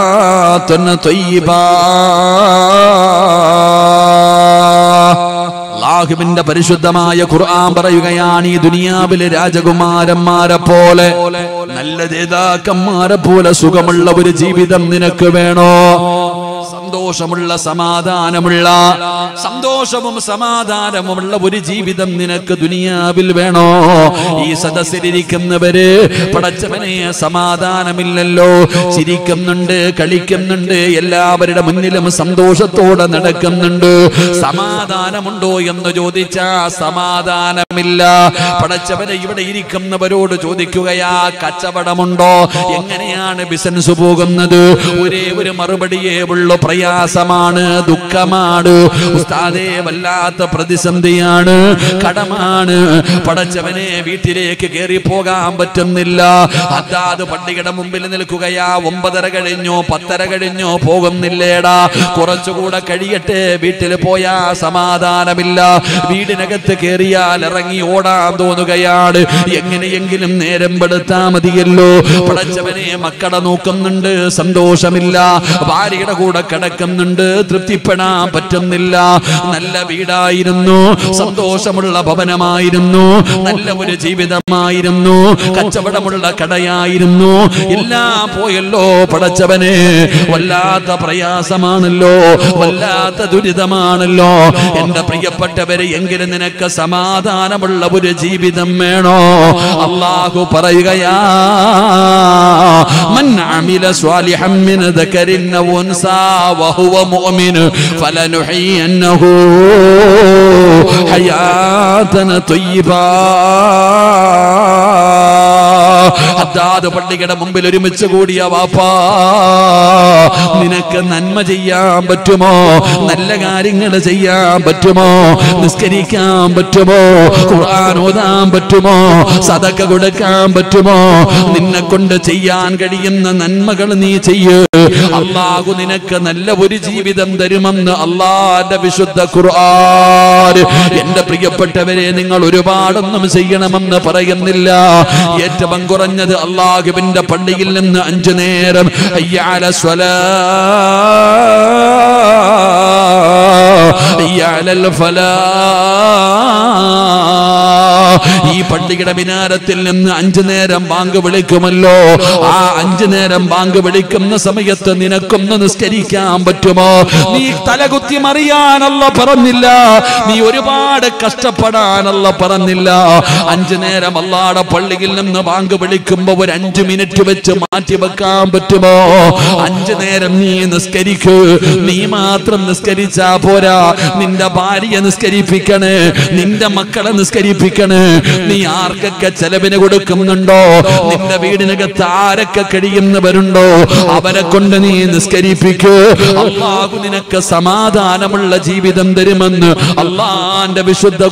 ഹയാത്തൻ ത്വയ്യിബാ അള്ളാഹുവിന്റെ പരിശുദ്ധമായ ഖുർആൻ പറയുകയാണ് ഈ ദുനിയാവിലെ രാജകുമാരന്മാരെ പോലെ നല്ല നേതാക്കന്മാരെ പോലെ സുഖമുള്ള ഒരു ജീവിതം നിനക്ക് വേണോ സന്തോഷമുള്ള സമാധാനമുള്ള സന്തോഷവും സമാധാനവുമുള്ള ഒരു ജീവിതം നിനക്ക് ദുനിയാവിൽ വേണോ ഈ സദസ്സിലിരിക്കുന്നവര് പടച്ചവനെ സമാധാനമില്ലല്ലോ ചിരിക്കുന്നുണ്ട് കളിക്കുന്നുണ്ട് എല്ലാവരുടെ മുന്നിലും സന്തോഷത്തോടെ നടക്കുന്നുണ്ട് സമാധാനമുണ്ടോ എന്ന് ചോദിച്ചാ സമാധാനമില്ല പടച്ചവനെ ഇവിടെ ഇരിക്കുന്നവരോട് ചോദിക്കുകയാ കച്ചവടമുണ്ടോ എങ്ങനെയാണ് ബിസിനസ് പോകുന്നത് ഒരേ ഒരു മറുപടിയേ ഉള്ളൂ പ്രയാസമാണ് ദുഃഖമാണ് ഉസ്താദേ വല്ലാത്ത പ്രതിസന്ധിയാണ് കടമാണ് പടച്ചവനെ വീട്ടിലേക്ക് കയറി പോകാൻ പറ്റുന്നില്ല അതാത് പള്ളിയുടെ മുമ്പിൽ നിൽക്കുകയാ ഒമ്പതര കഴിഞ്ഞോ പത്തര കഴിഞ്ഞോ പോകുന്നില്ലേടാ കുറച്ചുകൂടെ കഴിയട്ടെ വീട്ടിൽ പോയാ സമാധാനമില്ല വീടിനകത്ത് കയറിയാൽ ഇറങ്ങി ഓടാൻ തോന്നുകയാണ് എങ്ങനെയെങ്കിലും നേരം പെടുത്താ മതിയല്ലോ പടച്ചവനെ മക്കളെ നോക്കുന്നുണ്ട് സന്തോഷമില്ല ഭാര്യയുടെ കൂടെ കിടക്കുന്നുണ്ട് തൃപ്തിപ്പെടാൻ പറ്റുന്നില്ല നല്ല വീടായിരുന്നു സന്തോഷമുള്ള ഭവനമായിരുന്നു നല്ല ഒരു ജീവിതമായിരുന്നു കച്ചവടമുള്ള കടയായിരുന്നു എല്ലാം പോയല്ലോ പടച്ചവനെ വല്ലാത്ത പ്രയാസമാണല്ലോ വല്ലാത്ത ദുരിതമാണല്ലോ എന്റെ പ്രിയപ്പെട്ടവരെ എങ്കിലും നിനക്ക് സമാധാനമുള്ള ഒരു ജീവിതം വേണോ അള്ളാഹു പറയുകയാ من عمل صالحا من ذكر أو أنثى وهو مؤمن فلنحيينه حياة طيبة അതാത് പള്ളിയുടെ മുമ്പിൽ ഒരുമിച്ച് കൂടിയ വാപ്പാ നിനക്ക് നന്മ ചെയ്യാൻ പറ്റുമോ നല്ല കാര്യങ്ങൾ ചെയ്യാൻ പറ്റുമോ നിസ്കരിക്കാൻ പറ്റുമോ ഖുർആൻ ഓതാൻ പറ്റുമോ സദക്ക കൊടുക്കാൻ പറ്റുമോ നിന്നെ കൊണ്ട് ചെയ്യാൻ കഴിയുന്ന നന്മകൾ നീ ചെയ്യ് അള്ളാഹു നിനക്ക് നല്ല ഒരു ജീവിതം തരുമെന്ന് അള്ളാന്റെ വിശുദ്ധ ഖുർആൻ എന്റെ പ്രിയപ്പെട്ടവരെ നിങ്ങൾ ഒരുപാടൊന്നും ചെയ്യണമെന്ന് പറയുന്നില്ല ഏറ്റവും കുറഞ്ഞത് അള്ളാഹുവിന്റെ പള്ളിയിൽ നിന്ന് അഞ്ചു നേരം അയ്യാല സ്വലാ അയ്യാലൽ ഫലാ ഈ പള്ളിയുടെ മിനാരത്തിൽ നിന്ന് അഞ്ചു നേരം ബാങ്ക് വിളിക്കുമല്ലോ ആ അഞ്ചു നേരം ബാങ്ക് വിളിക്കുന്ന സമയത്ത് നിനക്കൊന്ന് നിസ്കരിക്കാൻ പറ്റുമോ നീ തലകുത്തി മറിയാനല്ല പറഞ്ഞില്ല നീ ഒരുപാട് കഷ്ടപ്പെടാനല്ല പറഞ്ഞില്ല അഞ്ചു നേരം അല്ലാടെ പള്ളിയിൽ നിന്ന് ബാങ്ക് വിളിക്കുമ്പോ ഒരു അഞ്ചു മിനിറ്റ് വെച്ച് മാറ്റി വെക്കാൻ പറ്റുമോ അഞ്ചു നേരം നീ നിസ്കരിക്കൂ നീ മാത്രം നിസ്കരിച്ചാ പോരാ നിന്റെ ഭാര്യയെ നിസ്കരിപ്പിക്കണേ നിന്റെ മക്കളെ നിസ്കരിപ്പിക്കണേ നീ ആർക്കൊക്കെ ചെലവിന് കൊടുക്കുന്നുണ്ടോ നിന്റെ വീടിനകത്ത് ആരൊക്കെ കഴിയുന്നവരുണ്ടോ അവരെ കൊണ്ട് നീ നിസ്കരിപ്പിക്കൂ അള്ളാഹു നിനക്ക് സമാധാനമുള്ള ജീവിതം തരുമെന്ന് അള്ളാന്റെ വിശുദ്ധ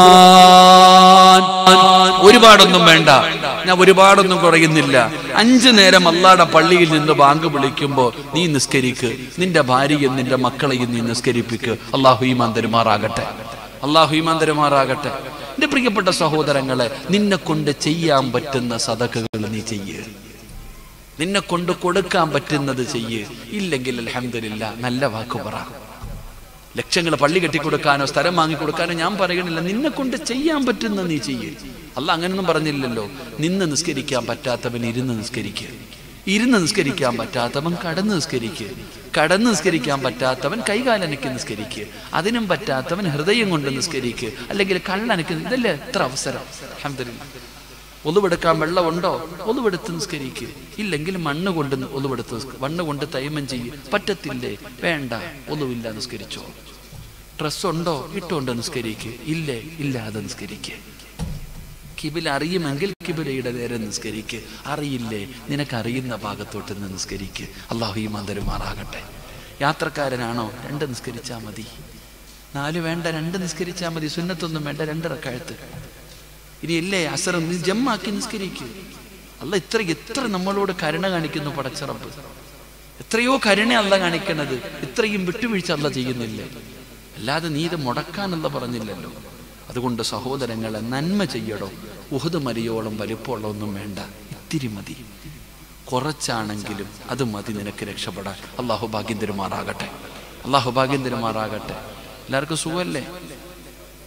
ഖുർആൻ ഒരുപാടൊന്നും വേണ്ട ഞാൻ ഒരുപാടൊന്നും കുറയുന്നില്ല അഞ്ചു നേരം അല്ലാടെ പള്ളിയിൽ നിന്ന് ബാങ്ക് വിളിക്കുമ്പോ നീ നിസ്കരിക്ക് നിന്റെ ഭാര്യയും നിന്റെ മക്കളെയും നീ നിസ്കരിപ്പിക്ക് അള്ളാഹു ഈമാൻ തരുമാറാകട്ടെ അള്ളാഹു ഈമാൻ തരുമാറാകട്ടെ എന്റെ പ്രിയപ്പെട്ട സഹോദരങ്ങളെ നിന്നെ കൊണ്ട് ചെയ്യാൻ പറ്റുന്ന സദക്കകൾ നീ ചെയ്യ് നിന്നെ കൊണ്ട് കൊടുക്കാൻ പറ്റുന്നത് ചെയ്യ് ഇല്ലെങ്കിൽ അലഹമില്ല നല്ല വാക്ക് പറ ലക്ഷങ്ങൾ പള്ളി കെട്ടിക്കൊടുക്കാനോ സ്ഥലം വാങ്ങിക്കൊടുക്കാനോ ഞാൻ പറയണില്ല നിന്നെ കൊണ്ട് ചെയ്യാൻ പറ്റുന്ന നീ ചെയ്യ് അല്ല അങ്ങനൊന്നും പറഞ്ഞില്ലല്ലോ നിന്ന് നിസ്കരിക്കാൻ പറ്റാത്തവൻ ഇരുന്ന് നിസ്കരിക്കുക ഇരുന്ന് നിസ്കരിക്കാൻ പറ്റാത്തവൻ കടന്ന് നിസ്കരിക്കുക കടന്ന് നിസ്കരിക്കാൻ പറ്റാത്തവൻ കൈകാലനക്ക് നിസ്കരിക്കുക അതിനും പറ്റാത്തവൻ ഹൃദയം കൊണ്ട് നിസ്കരിക്കുക അല്ലെങ്കിൽ കള്ളനക്ക് ഇതല്ലേ എത്ര അവസരം അൽഹംദുലില്ലാ ഒളിവെടുക്കാൻ വെള്ളമുണ്ടോ ഒളിവെടുത്ത് നിസ്കരിക്കുക ഇല്ലെങ്കിൽ മണ്ണ് കൊണ്ട് ഒളിവെടുത്ത് നിസ്ക- മണ്ണ് കൊണ്ട് തൈമം ചെയ്യ് പറ്റത്തില്ലേ വേണ്ട ഒളിവില്ല നിസ്കരിച്ചോ ഡ്രസ് ഉണ്ടോ ഇട്ടുകൊണ്ട് നിസ്കരിക്കുക ഇല്ലേ ഇല്ലാതെ നിസ്കരിക്കുക കിബില അറിയുമെങ്കിൽ കിബിലയുടെ നേരെ നിസ്കരിക്ക് അറിയില്ലേ നിനക്ക് അറിയുന്ന ഭാഗത്തോട്ട് നിന്ന് നിസ്കരിക്ക് അള്ളാഹു ഈ മന്ദരുമാറാകട്ടെ യാത്രക്കാരനാണോ രണ്ട് നിസ്കരിച്ചാൽ മതി നാല് വേണ്ട രണ്ട് നിസ്കരിച്ചാൽ മതി സുന്നത്തൊന്നും വേണ്ട രണ്ട് റക്കാഴത്ത് ഇനി ഇല്ലേ അസർ നീ ജമ്മാക്കി നിസ്കരിക്കൂ അല്ല ഇത്ര എത്ര നമ്മളോട് കരുണ കാണിക്കുന്നു പടച്ചറപ്പ് എത്രയോ കരുണ അല്ല കാണിക്കണത് ഇത്രയും വിട്ടുവീഴ്ച അല്ല ചെയ്യുന്നില്ല അല്ലാതെ നീ ഇത് മുടക്കാനല്ല പറഞ്ഞില്ലല്ലോ അതുകൊണ്ട് സഹോദരങ്ങളെ നന്മ ചെയ്യടോ ഉഹദ് മരിയോളം വലിപ്പമുള്ള ഒന്നും വേണ്ട ഇത്തിരി മതി കുറച്ചാണെങ്കിലും അത് മതി നിനക്ക് രക്ഷപ്പെടാൻ അള്ളാഹു ഭാഗ്യം തരുമാറാകട്ടെ അള്ളാഹു ഭാഗ്യം തരുമാറാകട്ടെ എല്ലാവർക്കും സുഖമല്ലേ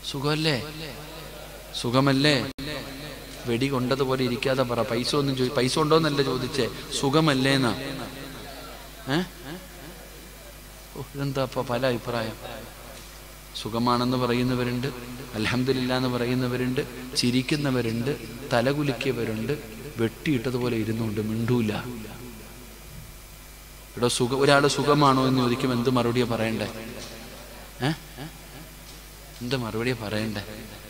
സുഖമല്ലേ സുഖമല്ലേ വെടി കൊണ്ടതുപോലെ ഇരിക്കാതെ പറ പൈസ ഒന്നും ചോദി പൈസ ഉണ്ടോന്നല്ല ചോദിച്ചേ സുഖമല്ലേ എന്നാ ഏ ഓ, ഇതെന്താ അപ്പൊ പല അഭിപ്രായം സുഖമാണെന്ന് പറയുന്നവരുണ്ട് അലഹമില്ല എന്ന് പറയുന്നവരുണ്ട് ചിരിക്കുന്നവരുണ്ട് തലകുലിക്കിയവരുണ്ട് വെട്ടിയിട്ടതുപോലെ ഇരുന്നുണ്ട് മിണ്ടൂല ഇവിടെ സുഖ ഒരാൾ സുഖമാണോ എന്ന് ചോദിക്കും എന്ത് മറുപടിയാ പറയണ്ടേ ഏ എന്ത് മറുപടിയാ പറയണ്ടേ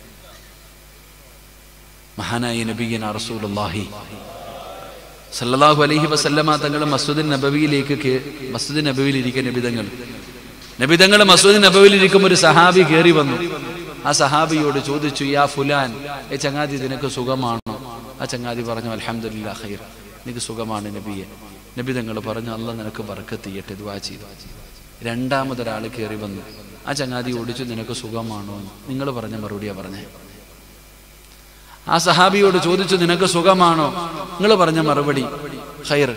മഹാനായ നബിയൻ റസൂലുള്ളാഹി സല്ലല്ലാഹു അലൈഹി വസല്ലമ തങ്ങൾ മസ്ജിദ് നബവിയിലേക്ക് കേ- മസ്ജിദ് നബവിയിൽ ഇരിക്കുന്ന നബിതങ്ങൾ നബിതങ്ങൾ മസ്ജിദ് നബവിയിൽ ഇരിക്കുമ്പോൾ ഒരു സഹാബി കയറി വന്നു ആ സഹാബിയോട് ചോദിച്ചു യാ ഫുലാൻ ഏ ചങ്ങാതി നിനക്ക് സുഖമാണോ ആ ചങ്ങാതി പറഞ്ഞു അൽഹംദുലില്ലാ ഖൈർ എനിക്ക് സുഖമാണ് നബിയെ നബി തങ്ങൾ പറഞ്ഞു അല്ല നിനക്ക് ബർക്കത്ത് ചെയ്യട്ടെ ദുആ ചെയ്തു രണ്ടാമതൊരാൾ കയറി വന്നു ആ ചങ്ങാതി ഓടിച്ചു നിനക്ക് സുഖമാണോ എന്ന് നിങ്ങൾ പറഞ്ഞ മറുപടിയാ പറഞ്ഞേ ആ സഹാബിയോട് ചോദിച്ചു നിനക്ക് സുഖമാണോ നിങ്ങൾ പറഞ്ഞ മറുപടി ഖൈർ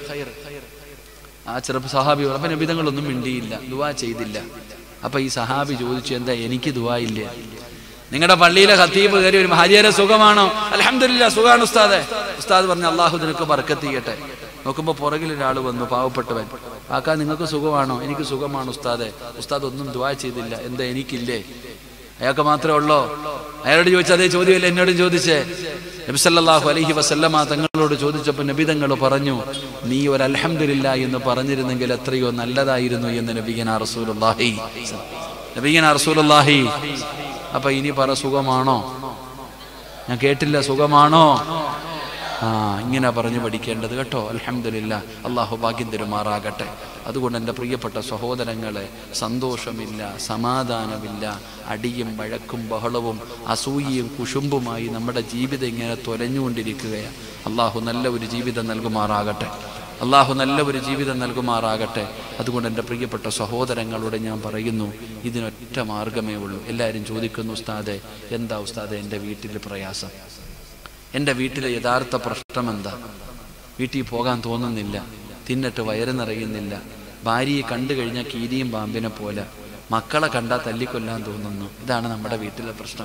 ആ ചെറുപ്പ സഹാബി പറഞ്ഞു. അപ്പൊ നബിതങ്ങളൊന്നും മിണ്ടിയില്ല ദുവാ ചെയ്തില്ല അപ്പൊ ഈ സഹാബി ചോദിച്ചു എന്താ എനിക്ക് ദുവാ ഇല്ലേ നിങ്ങളുടെ പള്ളിയിലെ ഖത്തീബ് കയറി വരും ഹാജിയാരെ സുഖമാണോ അലഹമില്ല സുഖമാണ് ഉസ്താദെ ഉസ്താദ് പറഞ്ഞു അള്ളാഹു നിനക്ക് ബർക്കത്ത് ചെയ്യട്ടെ നോക്കുമ്പോ പുറകിൽ ഒരാൾ വന്നു പാവപ്പെട്ടവൻ ആക്കാ നിങ്ങൾക്ക് സുഖമാണോ എനിക്ക് സുഖമാണ് ഉസ്താദെ ഉസ്താദ് ഒന്നും ദുവാ ചെയ്തില്ല എന്താ എനിക്കില്ലേ അയാൾക്ക് മാത്രമേ ഉള്ളോ അയാളോട് ചോദിച്ച അതേ ചോദ്യമല്ലേ എന്നോടും ചോദിച്ചേ നബിസല്ലാഹു അലൈഹി വസല്ലമ തങ്ങളോട് ചോദിച്ചപ്പോൾ നബി തങ്ങൾ പറഞ്ഞു നീ ഒരു അൽഹംദുലില്ല എന്ന് പറഞ്ഞിരുന്നെങ്കിൽ എത്രയോ നല്ലതായിരുന്നു എന്ന് നബിഗന റസൂലുള്ളാഹി നബിഗന റസൂലുള്ളാഹി അപ്പൊ ഇനി പറ സുഖമാണോ ഞാൻ കേട്ടില്ല സുഖമാണോ ആ ഇങ്ങനെ പറഞ്ഞു പഠിക്കേണ്ടത് കേട്ടോ അൽഹംദുലില്ല അള്ളാഹു ഭാഗ്യം തരുമാറാകട്ടെ അതുകൊണ്ട് എൻ്റെ പ്രിയപ്പെട്ട സഹോദരങ്ങളെ സന്തോഷമില്ല സമാധാനമില്ല അടിയും വഴക്കും ബഹളവും അസൂയയും കുശുമ്പുമായി നമ്മുടെ ജീവിതം ഇങ്ങനെ തൊലഞ്ഞുകൊണ്ടിരിക്കുകയാണ് അള്ളാഹു നല്ല ഒരു ജീവിതം നൽകുമാറാകട്ടെ അള്ളാഹു നല്ല ഒരു ജീവിതം നൽകുമാറാകട്ടെ അതുകൊണ്ട് എൻ്റെ പ്രിയപ്പെട്ട സഹോദരങ്ങളോട് ഞാൻ പറയുന്നു ഇതിനൊറ്റ മാർഗമേ ഉള്ളൂ എല്ലാവരും ചോദിക്കുന്നു ഉസ്താദെ എന്താ ഉസ്താദെ എൻ്റെ വീട്ടിൽ പ്രയാസം എൻ്റെ വീട്ടിലെ യഥാർത്ഥ പ്രശ്നം എന്താ വീട്ടിൽ പോകാൻ തോന്നുന്നില്ല തിന്നിട്ട് വയറ് നിറയുന്നില്ല ഭാര്യയെ കണ്ടു കഴിഞ്ഞാൽ കീരിയും പാമ്പിനെ പോലെ മക്കളെ കണ്ടാൽ തല്ലിക്കൊല്ലാൻ തോന്നുന്നു ഇതാണ് നമ്മുടെ വീട്ടിലെ പ്രശ്നം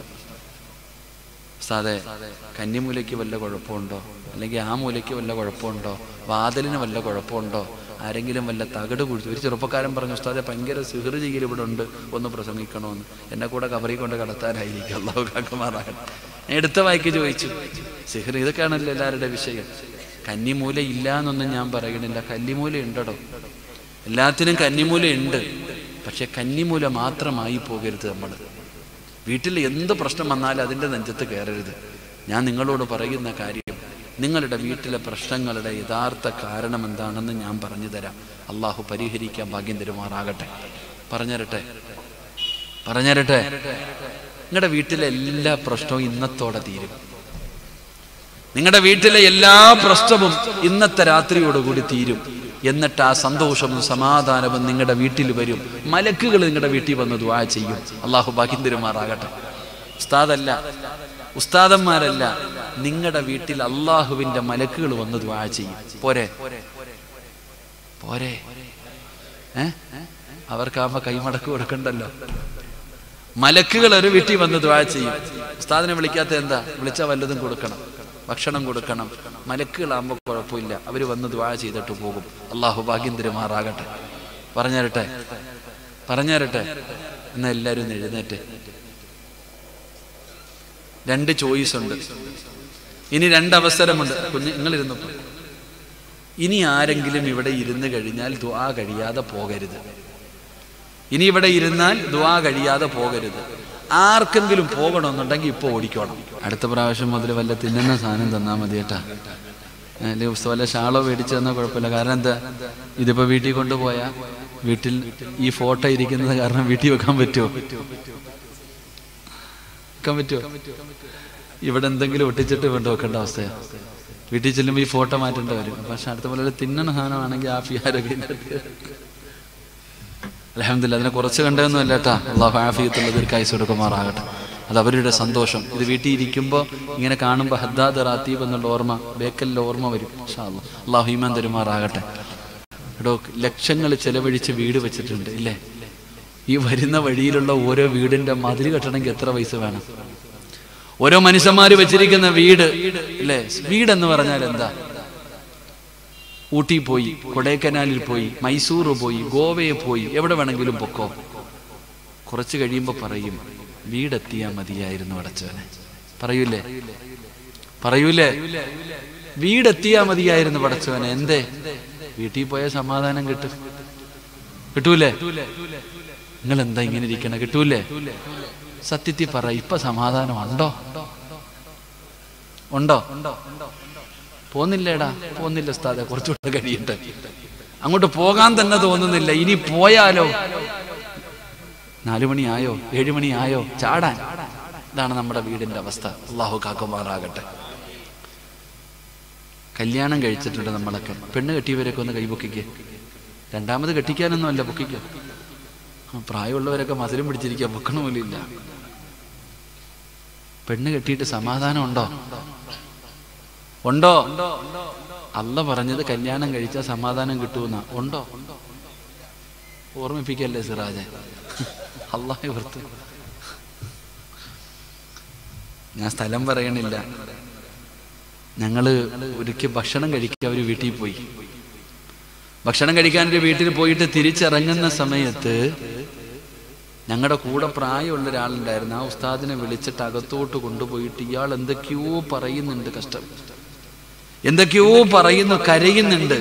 സാതെ കന്നിമൂലയ്ക്ക് വല്ല കുഴപ്പമുണ്ടോ അല്ലെങ്കിൽ ആ മൂലയ്ക്ക് വല്ല കുഴപ്പമുണ്ടോ വാതിലിന് വല്ല കുഴപ്പമുണ്ടോ ആരെങ്കിലും വല്ല തകട് കുഴിച്ചു ഒരു ചെറുപ്പക്കാരൻ പറഞ്ഞു ഉസ്താദെ ഭയങ്കര സിഹർ ചെയ്യൽ ഇവിടെ ഉണ്ട് ഒന്ന് പ്രസംഗിക്കണമെന്ന് എന്നെ കൂടെ കബറി കൊണ്ട് കടത്താനായിരിക്കും അള്ളാഹു കാക്കുമാറാകട്ടെ ഞാൻ എടുത്ത വായിക്ക് ചോദിച്ചു സിഹർ ഇതൊക്കെയാണല്ലോ എല്ലാവരുടെ വിഷയം കന്നിമൂല ഇല്ല എന്നൊന്നും ഞാൻ പറയണില്ല കന്നിമൂല ഉണ്ടോ എല്ലാത്തിനും കന്നിമൂല ഉണ്ട് പക്ഷെ കന്നിമൂല മാത്രമായി പോകരുത് നമ്മൾ വീട്ടിൽ എന്ത് പ്രശ്നം വന്നാലും അതിൻ്റെ നെഞ്ചത്ത് കയറരുത് ഞാൻ നിങ്ങളോട് പറയുന്ന കാര്യം നിങ്ങളുടെ വീട്ടിലെ പ്രശ്നങ്ങളുടെ യഥാർത്ഥ കാരണം എന്താണെന്ന് ഞാൻ പറഞ്ഞു തരാം അള്ളാഹു പരിഹരിക്കാൻ ഭാഗ്യം തരുമാറാകട്ടെ പറഞ്ഞരട്ടെ പറഞ്ഞരട്ടെ നിങ്ങളുടെ വീട്ടിലെ എല്ലാ പ്രശ്നവും ഇന്നത്തോടെ തീരും നിങ്ങളുടെ വീട്ടിലെ എല്ലാ പ്രശ്നവും ഇന്നത്തെ രാത്രിയോടുകൂടി തീരും എന്നിട്ട് ആ സന്തോഷവും സമാധാനവും നിങ്ങളുടെ വീട്ടിൽ വരും മലക്കുകൾ നിങ്ങളുടെ വീട്ടിൽ വന്ന് ദുആ ചെയ്യും അള്ളാഹു ബാക്കി തരുമാറാകട്ടെ ഉസ്താദല്ല ഉസ്താദന്മാരല്ല നിങ്ങളുടെ വീട്ടിൽ അള്ളാഹുവിന്റെ മലക്കുകൾ വന്ന് ദുആ ചെയ്യും പോരെ പോരെ ഏ അവർക്കാവുമ്പോ കൈമടക്ക് കൊടുക്കണ്ടല്ലോ മലക്കുകൾ ഒരു വീട്ടിൽ വന്ന് ദ്വാ ചെയ്യും ഉസ്താദിനെ വിളിക്കാത്ത എന്താ വിളിച്ചാൽ വല്ലതും കൊടുക്കണം ഭക്ഷണം കൊടുക്കണം മലക്കുകളാകുമ്പോൾ കുഴപ്പമില്ല അവർ വന്ന് ദ്വാ ചെയ്തിട്ട് പോകും അള്ളാഹു ഭാഗ്യം തിരുമാറാകട്ടെ പറഞ്ഞരട്ടെ പറഞ്ഞരട്ടെ എന്നാ എല്ലാവരും ഒന്ന് എഴുന്നേറ്റ് രണ്ട് ചോയ്സ് ഉണ്ട് ഇനി രണ്ട് അവസരമുണ്ട് കുഞ്ഞ് നിങ്ങളിരുന്നു ഇനി ആരെങ്കിലും ഇവിടെ ഇരുന്ന് കഴിഞ്ഞാൽ ദ്വാ കഴിയാതെ പോകരുത് ഇനി ഇവിടെ ഇരുന്നാൽ ദ്വാ കഴിയാതെ പോകരുത് ആർക്കെങ്കിലും പോകണമെന്നുണ്ടെങ്കിൽ ഇപ്പോൾ ഓടിക്കണം അടുത്ത പ്രാവശ്യം മുതൽ വല്ല തിന്നുന്ന സാധനം തന്നാൽ മതി കേട്ടാ അല്ലെങ്കിൽ വല്ല ഷാളോ മേടിച്ചു തന്നാൽ കുഴപ്പമില്ല കാരണം എന്താ ഇതിപ്പോ വീട്ടിൽ കൊണ്ടുപോയാ വീട്ടിൽ ഈ ഫോട്ടോ ഇരിക്കുന്നത് കാരണം വീട്ടിൽ വെക്കാൻ പറ്റുമോ വെക്കാൻ പറ്റുമോ ഇവിടെ എന്തെങ്കിലും ഒട്ടിച്ചിട്ട് കൊണ്ട് വെക്കേണ്ട അവസ്ഥയാണ് വീട്ടിൽ ചെല്ലുമ്പോൾ ഈ ഫോട്ടോ മാറ്റേണ്ടി വരും പക്ഷെ അടുത്ത പോലെ തിന്നണ സാധനമാണെങ്കിൽ ആ ഫിയാരൊക്കെ അലഹമില്ല അതിനെ കുറച്ച് കണ്ടതൊന്നും അല്ല കേട്ടാ അള്ളാഹു ആഫിയത്തുള്ള ദീർഘായുസ് കൊടുക്കുമാറാകട്ടെ അത് അവരുടെ സന്തോഷം ഇത് വീട്ടിൽ ഇരിക്കുമ്പോൾ ഇങ്ങനെ കാണുമ്പോൾ ഹദ്ദാദ് റാത്തീബ് എന്നുള്ള ഓർമ്മ ബേക്കലിലെ ഓർമ്മ വരും ഇൻഷാ അല്ലാ. അള്ളാഹു ഈമാൻ തരുമാറാകട്ടെ എടോ ലക്ഷങ്ങൾ ചെലവഴിച്ച് വീട് വെച്ചിട്ടുണ്ട് ഇല്ലേ ഈ വരുന്ന വഴിയിലുള്ള ഓരോ വീടിന്റെ മതിൽ കെട്ടണമെങ്കിൽ എത്ര പൈസ വേണം ഓരോ മനുഷ്യന്മാര് വെച്ചിരിക്കുന്ന വീട് അല്ലേ വീടെന്ന് പറഞ്ഞാൽ എന്താ ഊട്ടി പോയി കൊടൈക്കനാലിൽ പോയി മൈസൂർ പോയി ഗോവയിൽ പോയി എവിടെ വേണമെങ്കിലും പൊക്കോ കുറച്ച് കഴിയുമ്പോൾ പറയും വീടെത്തിയാ മതിയായിരുന്നു അടച്ചവനെ പറയൂലേ പറയൂലേ വീടെത്തിയാ മതിയായിരുന്നു പടച്ചവനെ എന്തേ വീട്ടിൽ പോയ സമാധാനം കിട്ടും കിട്ടൂലേ നിങ്ങൾ എന്താ ഇങ്ങനെ ഇരിക്കണ കിട്ടൂലേ സത്യത്തിൽ പറ ഇപ്പൊ സമാധാനം ഉണ്ടോ ഉണ്ടോ പോന്നില്ലേടാ പോന്നില്ല ഉസ്താദെ കുറച്ചുകൂടെ കഴിയട്ടെ അങ്ങോട്ട് പോകാൻ തന്നെ തോന്നുന്നില്ല ഇനി പോയാലോ നാലു മണിയായോ ഏഴു മണിയായോ ചാടാൻ ഇതാണ് നമ്മുടെ വീടിന്റെ അവസ്ഥ അള്ളാഹു കാക്കുമാറാകട്ടെ കല്യാണം കഴിച്ചിട്ടുണ്ട് നമ്മളൊക്കെ പെണ്ണ് കെട്ടിയവരൊക്കെ ഒന്ന് കൈപൊക്കിക്ക് രണ്ടാമത് കെട്ടിക്കാനൊന്നും അല്ല പൊക്കിക്കോ ആ, പ്രായമുള്ളവരൊക്കെ മസിലും പിടിച്ചിരിക്കുക പൊക്കണ പോലും ഇല്ല പെണ്ണ് കെട്ടിയിട്ട് സമാധാനം ഉണ്ടോ ഉണ്ടോ അല്ല പറഞ്ഞത് കല്യാണം കഴിച്ചാൽ സമാധാനം കിട്ടുമെന്ന ഉണ്ടോ ഓർമ്മിപ്പിക്കല്ലേ സിറാജെ അള്ളാഹ് ഓർത്ത് ഞാൻ സ്ഥലം പറയണില്ല ഞങ്ങള് ഒരിക്കൽ ഭക്ഷണം കഴിക്കാൻ ഒരു വീട്ടിൽ പോയി ഭക്ഷണം കഴിക്കാൻ ഒരു വീട്ടിൽ പോയിട്ട് തിരിച്ചിറങ്ങുന്ന സമയത്ത് ഞങ്ങളുടെ കൂടെ പ്രായമുള്ള ഒരാളുണ്ടായിരുന്നു ആ ഉസ്താദിനെ വിളിച്ചിട്ട് അകത്തോട്ട് കൊണ്ടുപോയിട്ട് ഇയാൾ എന്തൊക്കെയോ പറയുന്നുണ്ട് കഷ്ടം എന്തൊക്കെയോ പറയുന്നു കരയുന്നുണ്ട്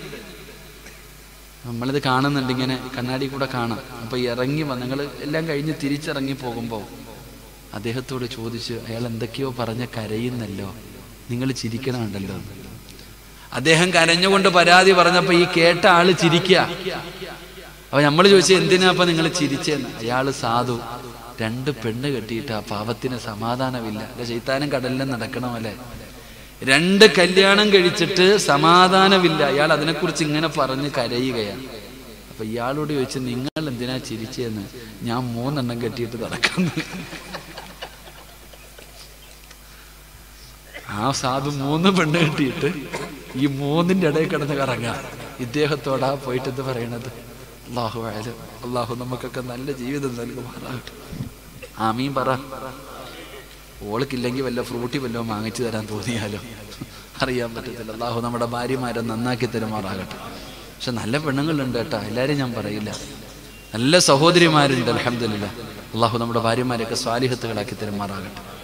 നമ്മളിത് കാണുന്നുണ്ട് ഇങ്ങനെ കണ്ണാടി കൂടെ കാണാം അപ്പൊ ഇറങ്ങി വന്ന് ഞങ്ങൾ എല്ലാം കഴിഞ്ഞ് തിരിച്ചിറങ്ങി പോകുമ്പോൾ അദ്ദേഹത്തോട് ചോദിച്ചു അയാൾ എന്തൊക്കെയോ പറഞ്ഞ് കരയുന്നല്ലോ നിങ്ങൾ ചിരിക്കണമുണ്ടല്ലോ അദ്ദേഹം കരഞ്ഞുകൊണ്ട് പരാതി പറഞ്ഞപ്പോ ഈ കേട്ട ആള് ചിരിക്കുക അപ്പൊ നമ്മൾ ചോദിച്ചു എന്തിനാ അപ്പൊ നിങ്ങൾ ചിരിച്ചെന്ന് അയാള് സാധു രണ്ട് പെണ്ണ് കെട്ടിയിട്ട് ആ പാവത്തിന് സമാധാനമില്ല അല്ലെ ചൈത്താനും കടലിലും നടക്കണമല്ലേ രണ്ട് കല്യാണം കഴിച്ചിട്ട് സമാധാനമില്ല അയാൾ അതിനെക്കുറിച്ച് ഇങ്ങനെ പറഞ്ഞ് കരയുകയാണ് അപ്പൊ ഇയാളോട് ചോദിച്ചു നിങ്ങൾ എന്തിനാ ചിരിച്ചതെന്ന് ഞാൻ മൂന്നെണ്ണം കെട്ടിയിട്ട് നടക്കുന്നു ആ സാധു മൂന്ന് പെണ്ണ് കെട്ടിയിട്ട് ഈ മൂന്നിന്റെ ഇടയിൽ കിടന്ന് കറങ്ങാം ഇദ്ദേഹത്തോടാ പോയിട്ട് എന്ത് പറയണത് അള്ളാഹു ആയാലും അള്ളാഹു നമുക്കൊക്കെ നല്ല ജീവിതം നൽകുമാറാകട്ടെ ആമീൻ പറ ഓൾക്കില്ലെങ്കിൽ വല്ല ഫ്രൂട്ടി വല്ലതും വാങ്ങിച്ചു തരാൻ തോന്നിയാലോ അറിയാൻ പറ്റത്തില്ല അള്ളാഹു നമ്മുടെ ഭാര്യമാരെ നന്നാക്കി തരുമാറാകട്ടെ പക്ഷെ നല്ല പെണ്ണുങ്ങളുണ്ട് കേട്ടോ എല്ലാവരും ഞാൻ പറയില്ല നല്ല സഹോദരിമാരുണ്ട് അലഹമില്ല അള്ളാഹു നമ്മുടെ ഭാര്യമാരെയൊക്കെ സ്വാലിഹത്തുകളാക്കി തരുമാറാകട്ടെ